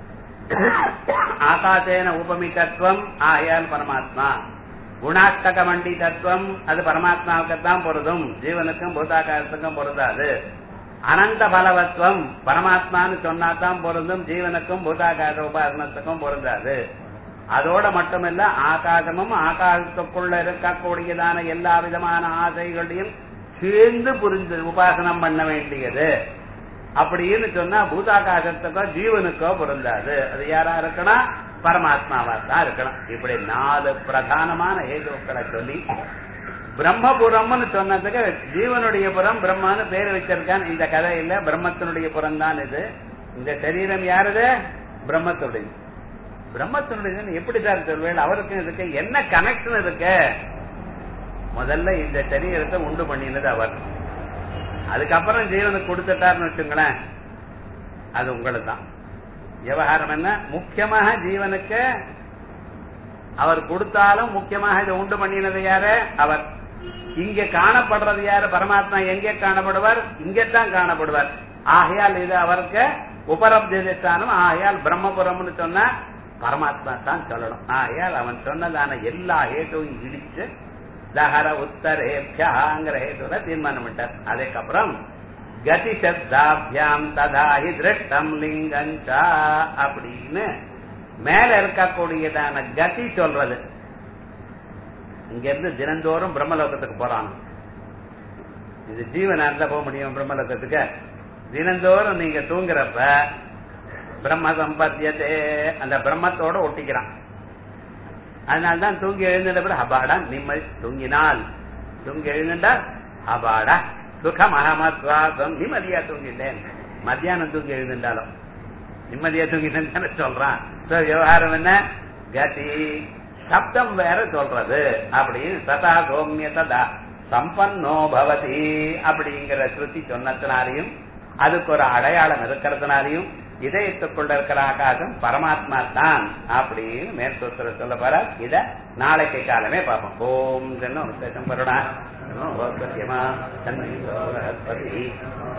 ஆகாசேன உபமிதத்துவம் ஆகையால் பரமாத்மா குணாஷ்டக மண்டி தத்துவம் அது பரமாத்மாவுக்குத்தான் பொருதும் ஜீவனுக்கும் பூதாகாரத்துக்கும் பொருந்தாது அனந்த பலவத்துவம் பரமாத்மான்னு சொன்னாதான் பொருந்தும் ஜீவனுக்கும் பூதாகார உபாசனத்துக்கும் பொருந்தாது அதோட மட்டுமல்ல ஆகாசமும் ஆகாசத்துக்குள்ள இருக்கக்கூடியதான எல்லா விதமான ஆசைகளையும் சேர்ந்து புரிந்து உபாசனம் பண்ண வேண்டியது அப்படின்னு சொன்னா பூதாகாசத்துக்கோ ஜீவனுக்கோ பொருந்தாது அது யாரா இருக்கணும் பரமாத்மாவா தான் இருக்கணும் இப்படி நாலு பிரதானமான ஏதுக்களை சொல்லி பிரம்மபுரம்னு சொன்னதுக்கு ஜீவனுடைய புறம் பிரம்மான்னு பேர் வச்சிருக்கான் இந்த கதை இல்ல பிரம்மத்தினுடைய புறம் தான் இது இந்த சரீரம் யாருது பிரம்மத்துடைய பிரம்மத்தினுடைய எப்படி சார் சொல்வேன் அவருக்கும் இதுக்கு என்ன கனெக்ஷன் இருக்கு முதல்ல இந்த சரீரத்தை உண்டு பண்ணினது அவர் அதுக்கப்புறம் ஜீவனுக்கு கொடுத்துட்டாருன்னு வச்சுங்களேன் அது உங்களுக்கு தான் விவகாரம் என்ன முக்கியமாக ஜீவனுக்கு அவர் கொடுத்தாலும் முக்கியமாக இதை உண்டு பண்ணினது யாரு அவர் இங்க காணப்படுறது யாரு பரமாத்மா எங்கே காணப்படுவார் இங்கத்தான் காணப்படுவார் ஆகையால் இது அவருக்கு உபரப்திஸ்தானம் ஆகையால் பிரம்மபுரம்னு சொன்னா பரமாத்மா தான் சொல்லணும் ஆகையால் அவன் சொன்னதான எல்லா ஹேட்டுவும் இடிச்சு தஹர உத்தரேபியாங்கிற ஹேத்துல தீர்மானம் பண்ணிட்டார் அதுக்கப்புறம் கதி சப்தாபியாம் ததாஹி திருஷ்டம் லிங்கஞ்சா அப்படின்னு மேல இருக்கக்கூடியதான கதி சொல்றது இங்க இருந்து தினந்தோறும் பிரம்மலோகத்துக்கு போறாங்க இது ஜீவனா இருந்தா போக முடியும் பிரம்மலோகத்துக்கு தினந்தோறும் நீங்க தூங்குறப்ப பிரம்ம சம்பத்தியத்தே அந்த பிரம்மத்தோட ஒட்டிக்கிறான் அதனால்தான் தூங்கி எழுந்த பிறகு அபாடா நிம்மதி தூங்கினால் தூங்கி எழுந்துட்டா அபாடா சுகம் அகமத்வாசம் நிம்மதியா தூங்கிட்டேன் மத்தியானம் தூங்கி எழுந்துட்டாலும் நிம்மதியா தூங்கிட்டேன்னு சொல்றான் So, விவகாரம் என்ன கதி சப்தம் வேற சொல்றது அப்படின்னு சதா சோமிய சதா சம்பன்னோ பவதி அப்படிங்கிற ஸ்ருதி சொன்னதுனாலையும் அதுக்கு ஒரு அடையாளம் இருக்கிறதுனாலையும் இதயத்துக்குள்ள இருக்கிற ஆகாசம் பரமாத்மா தான் அப்படின்னு மேற்சூத்திர சொல்ல போற இத நாளைக்கு காலமே பார்ப்போம் ஓம் ஜன்னோ சம்பருணா சத்தியமா தன்மை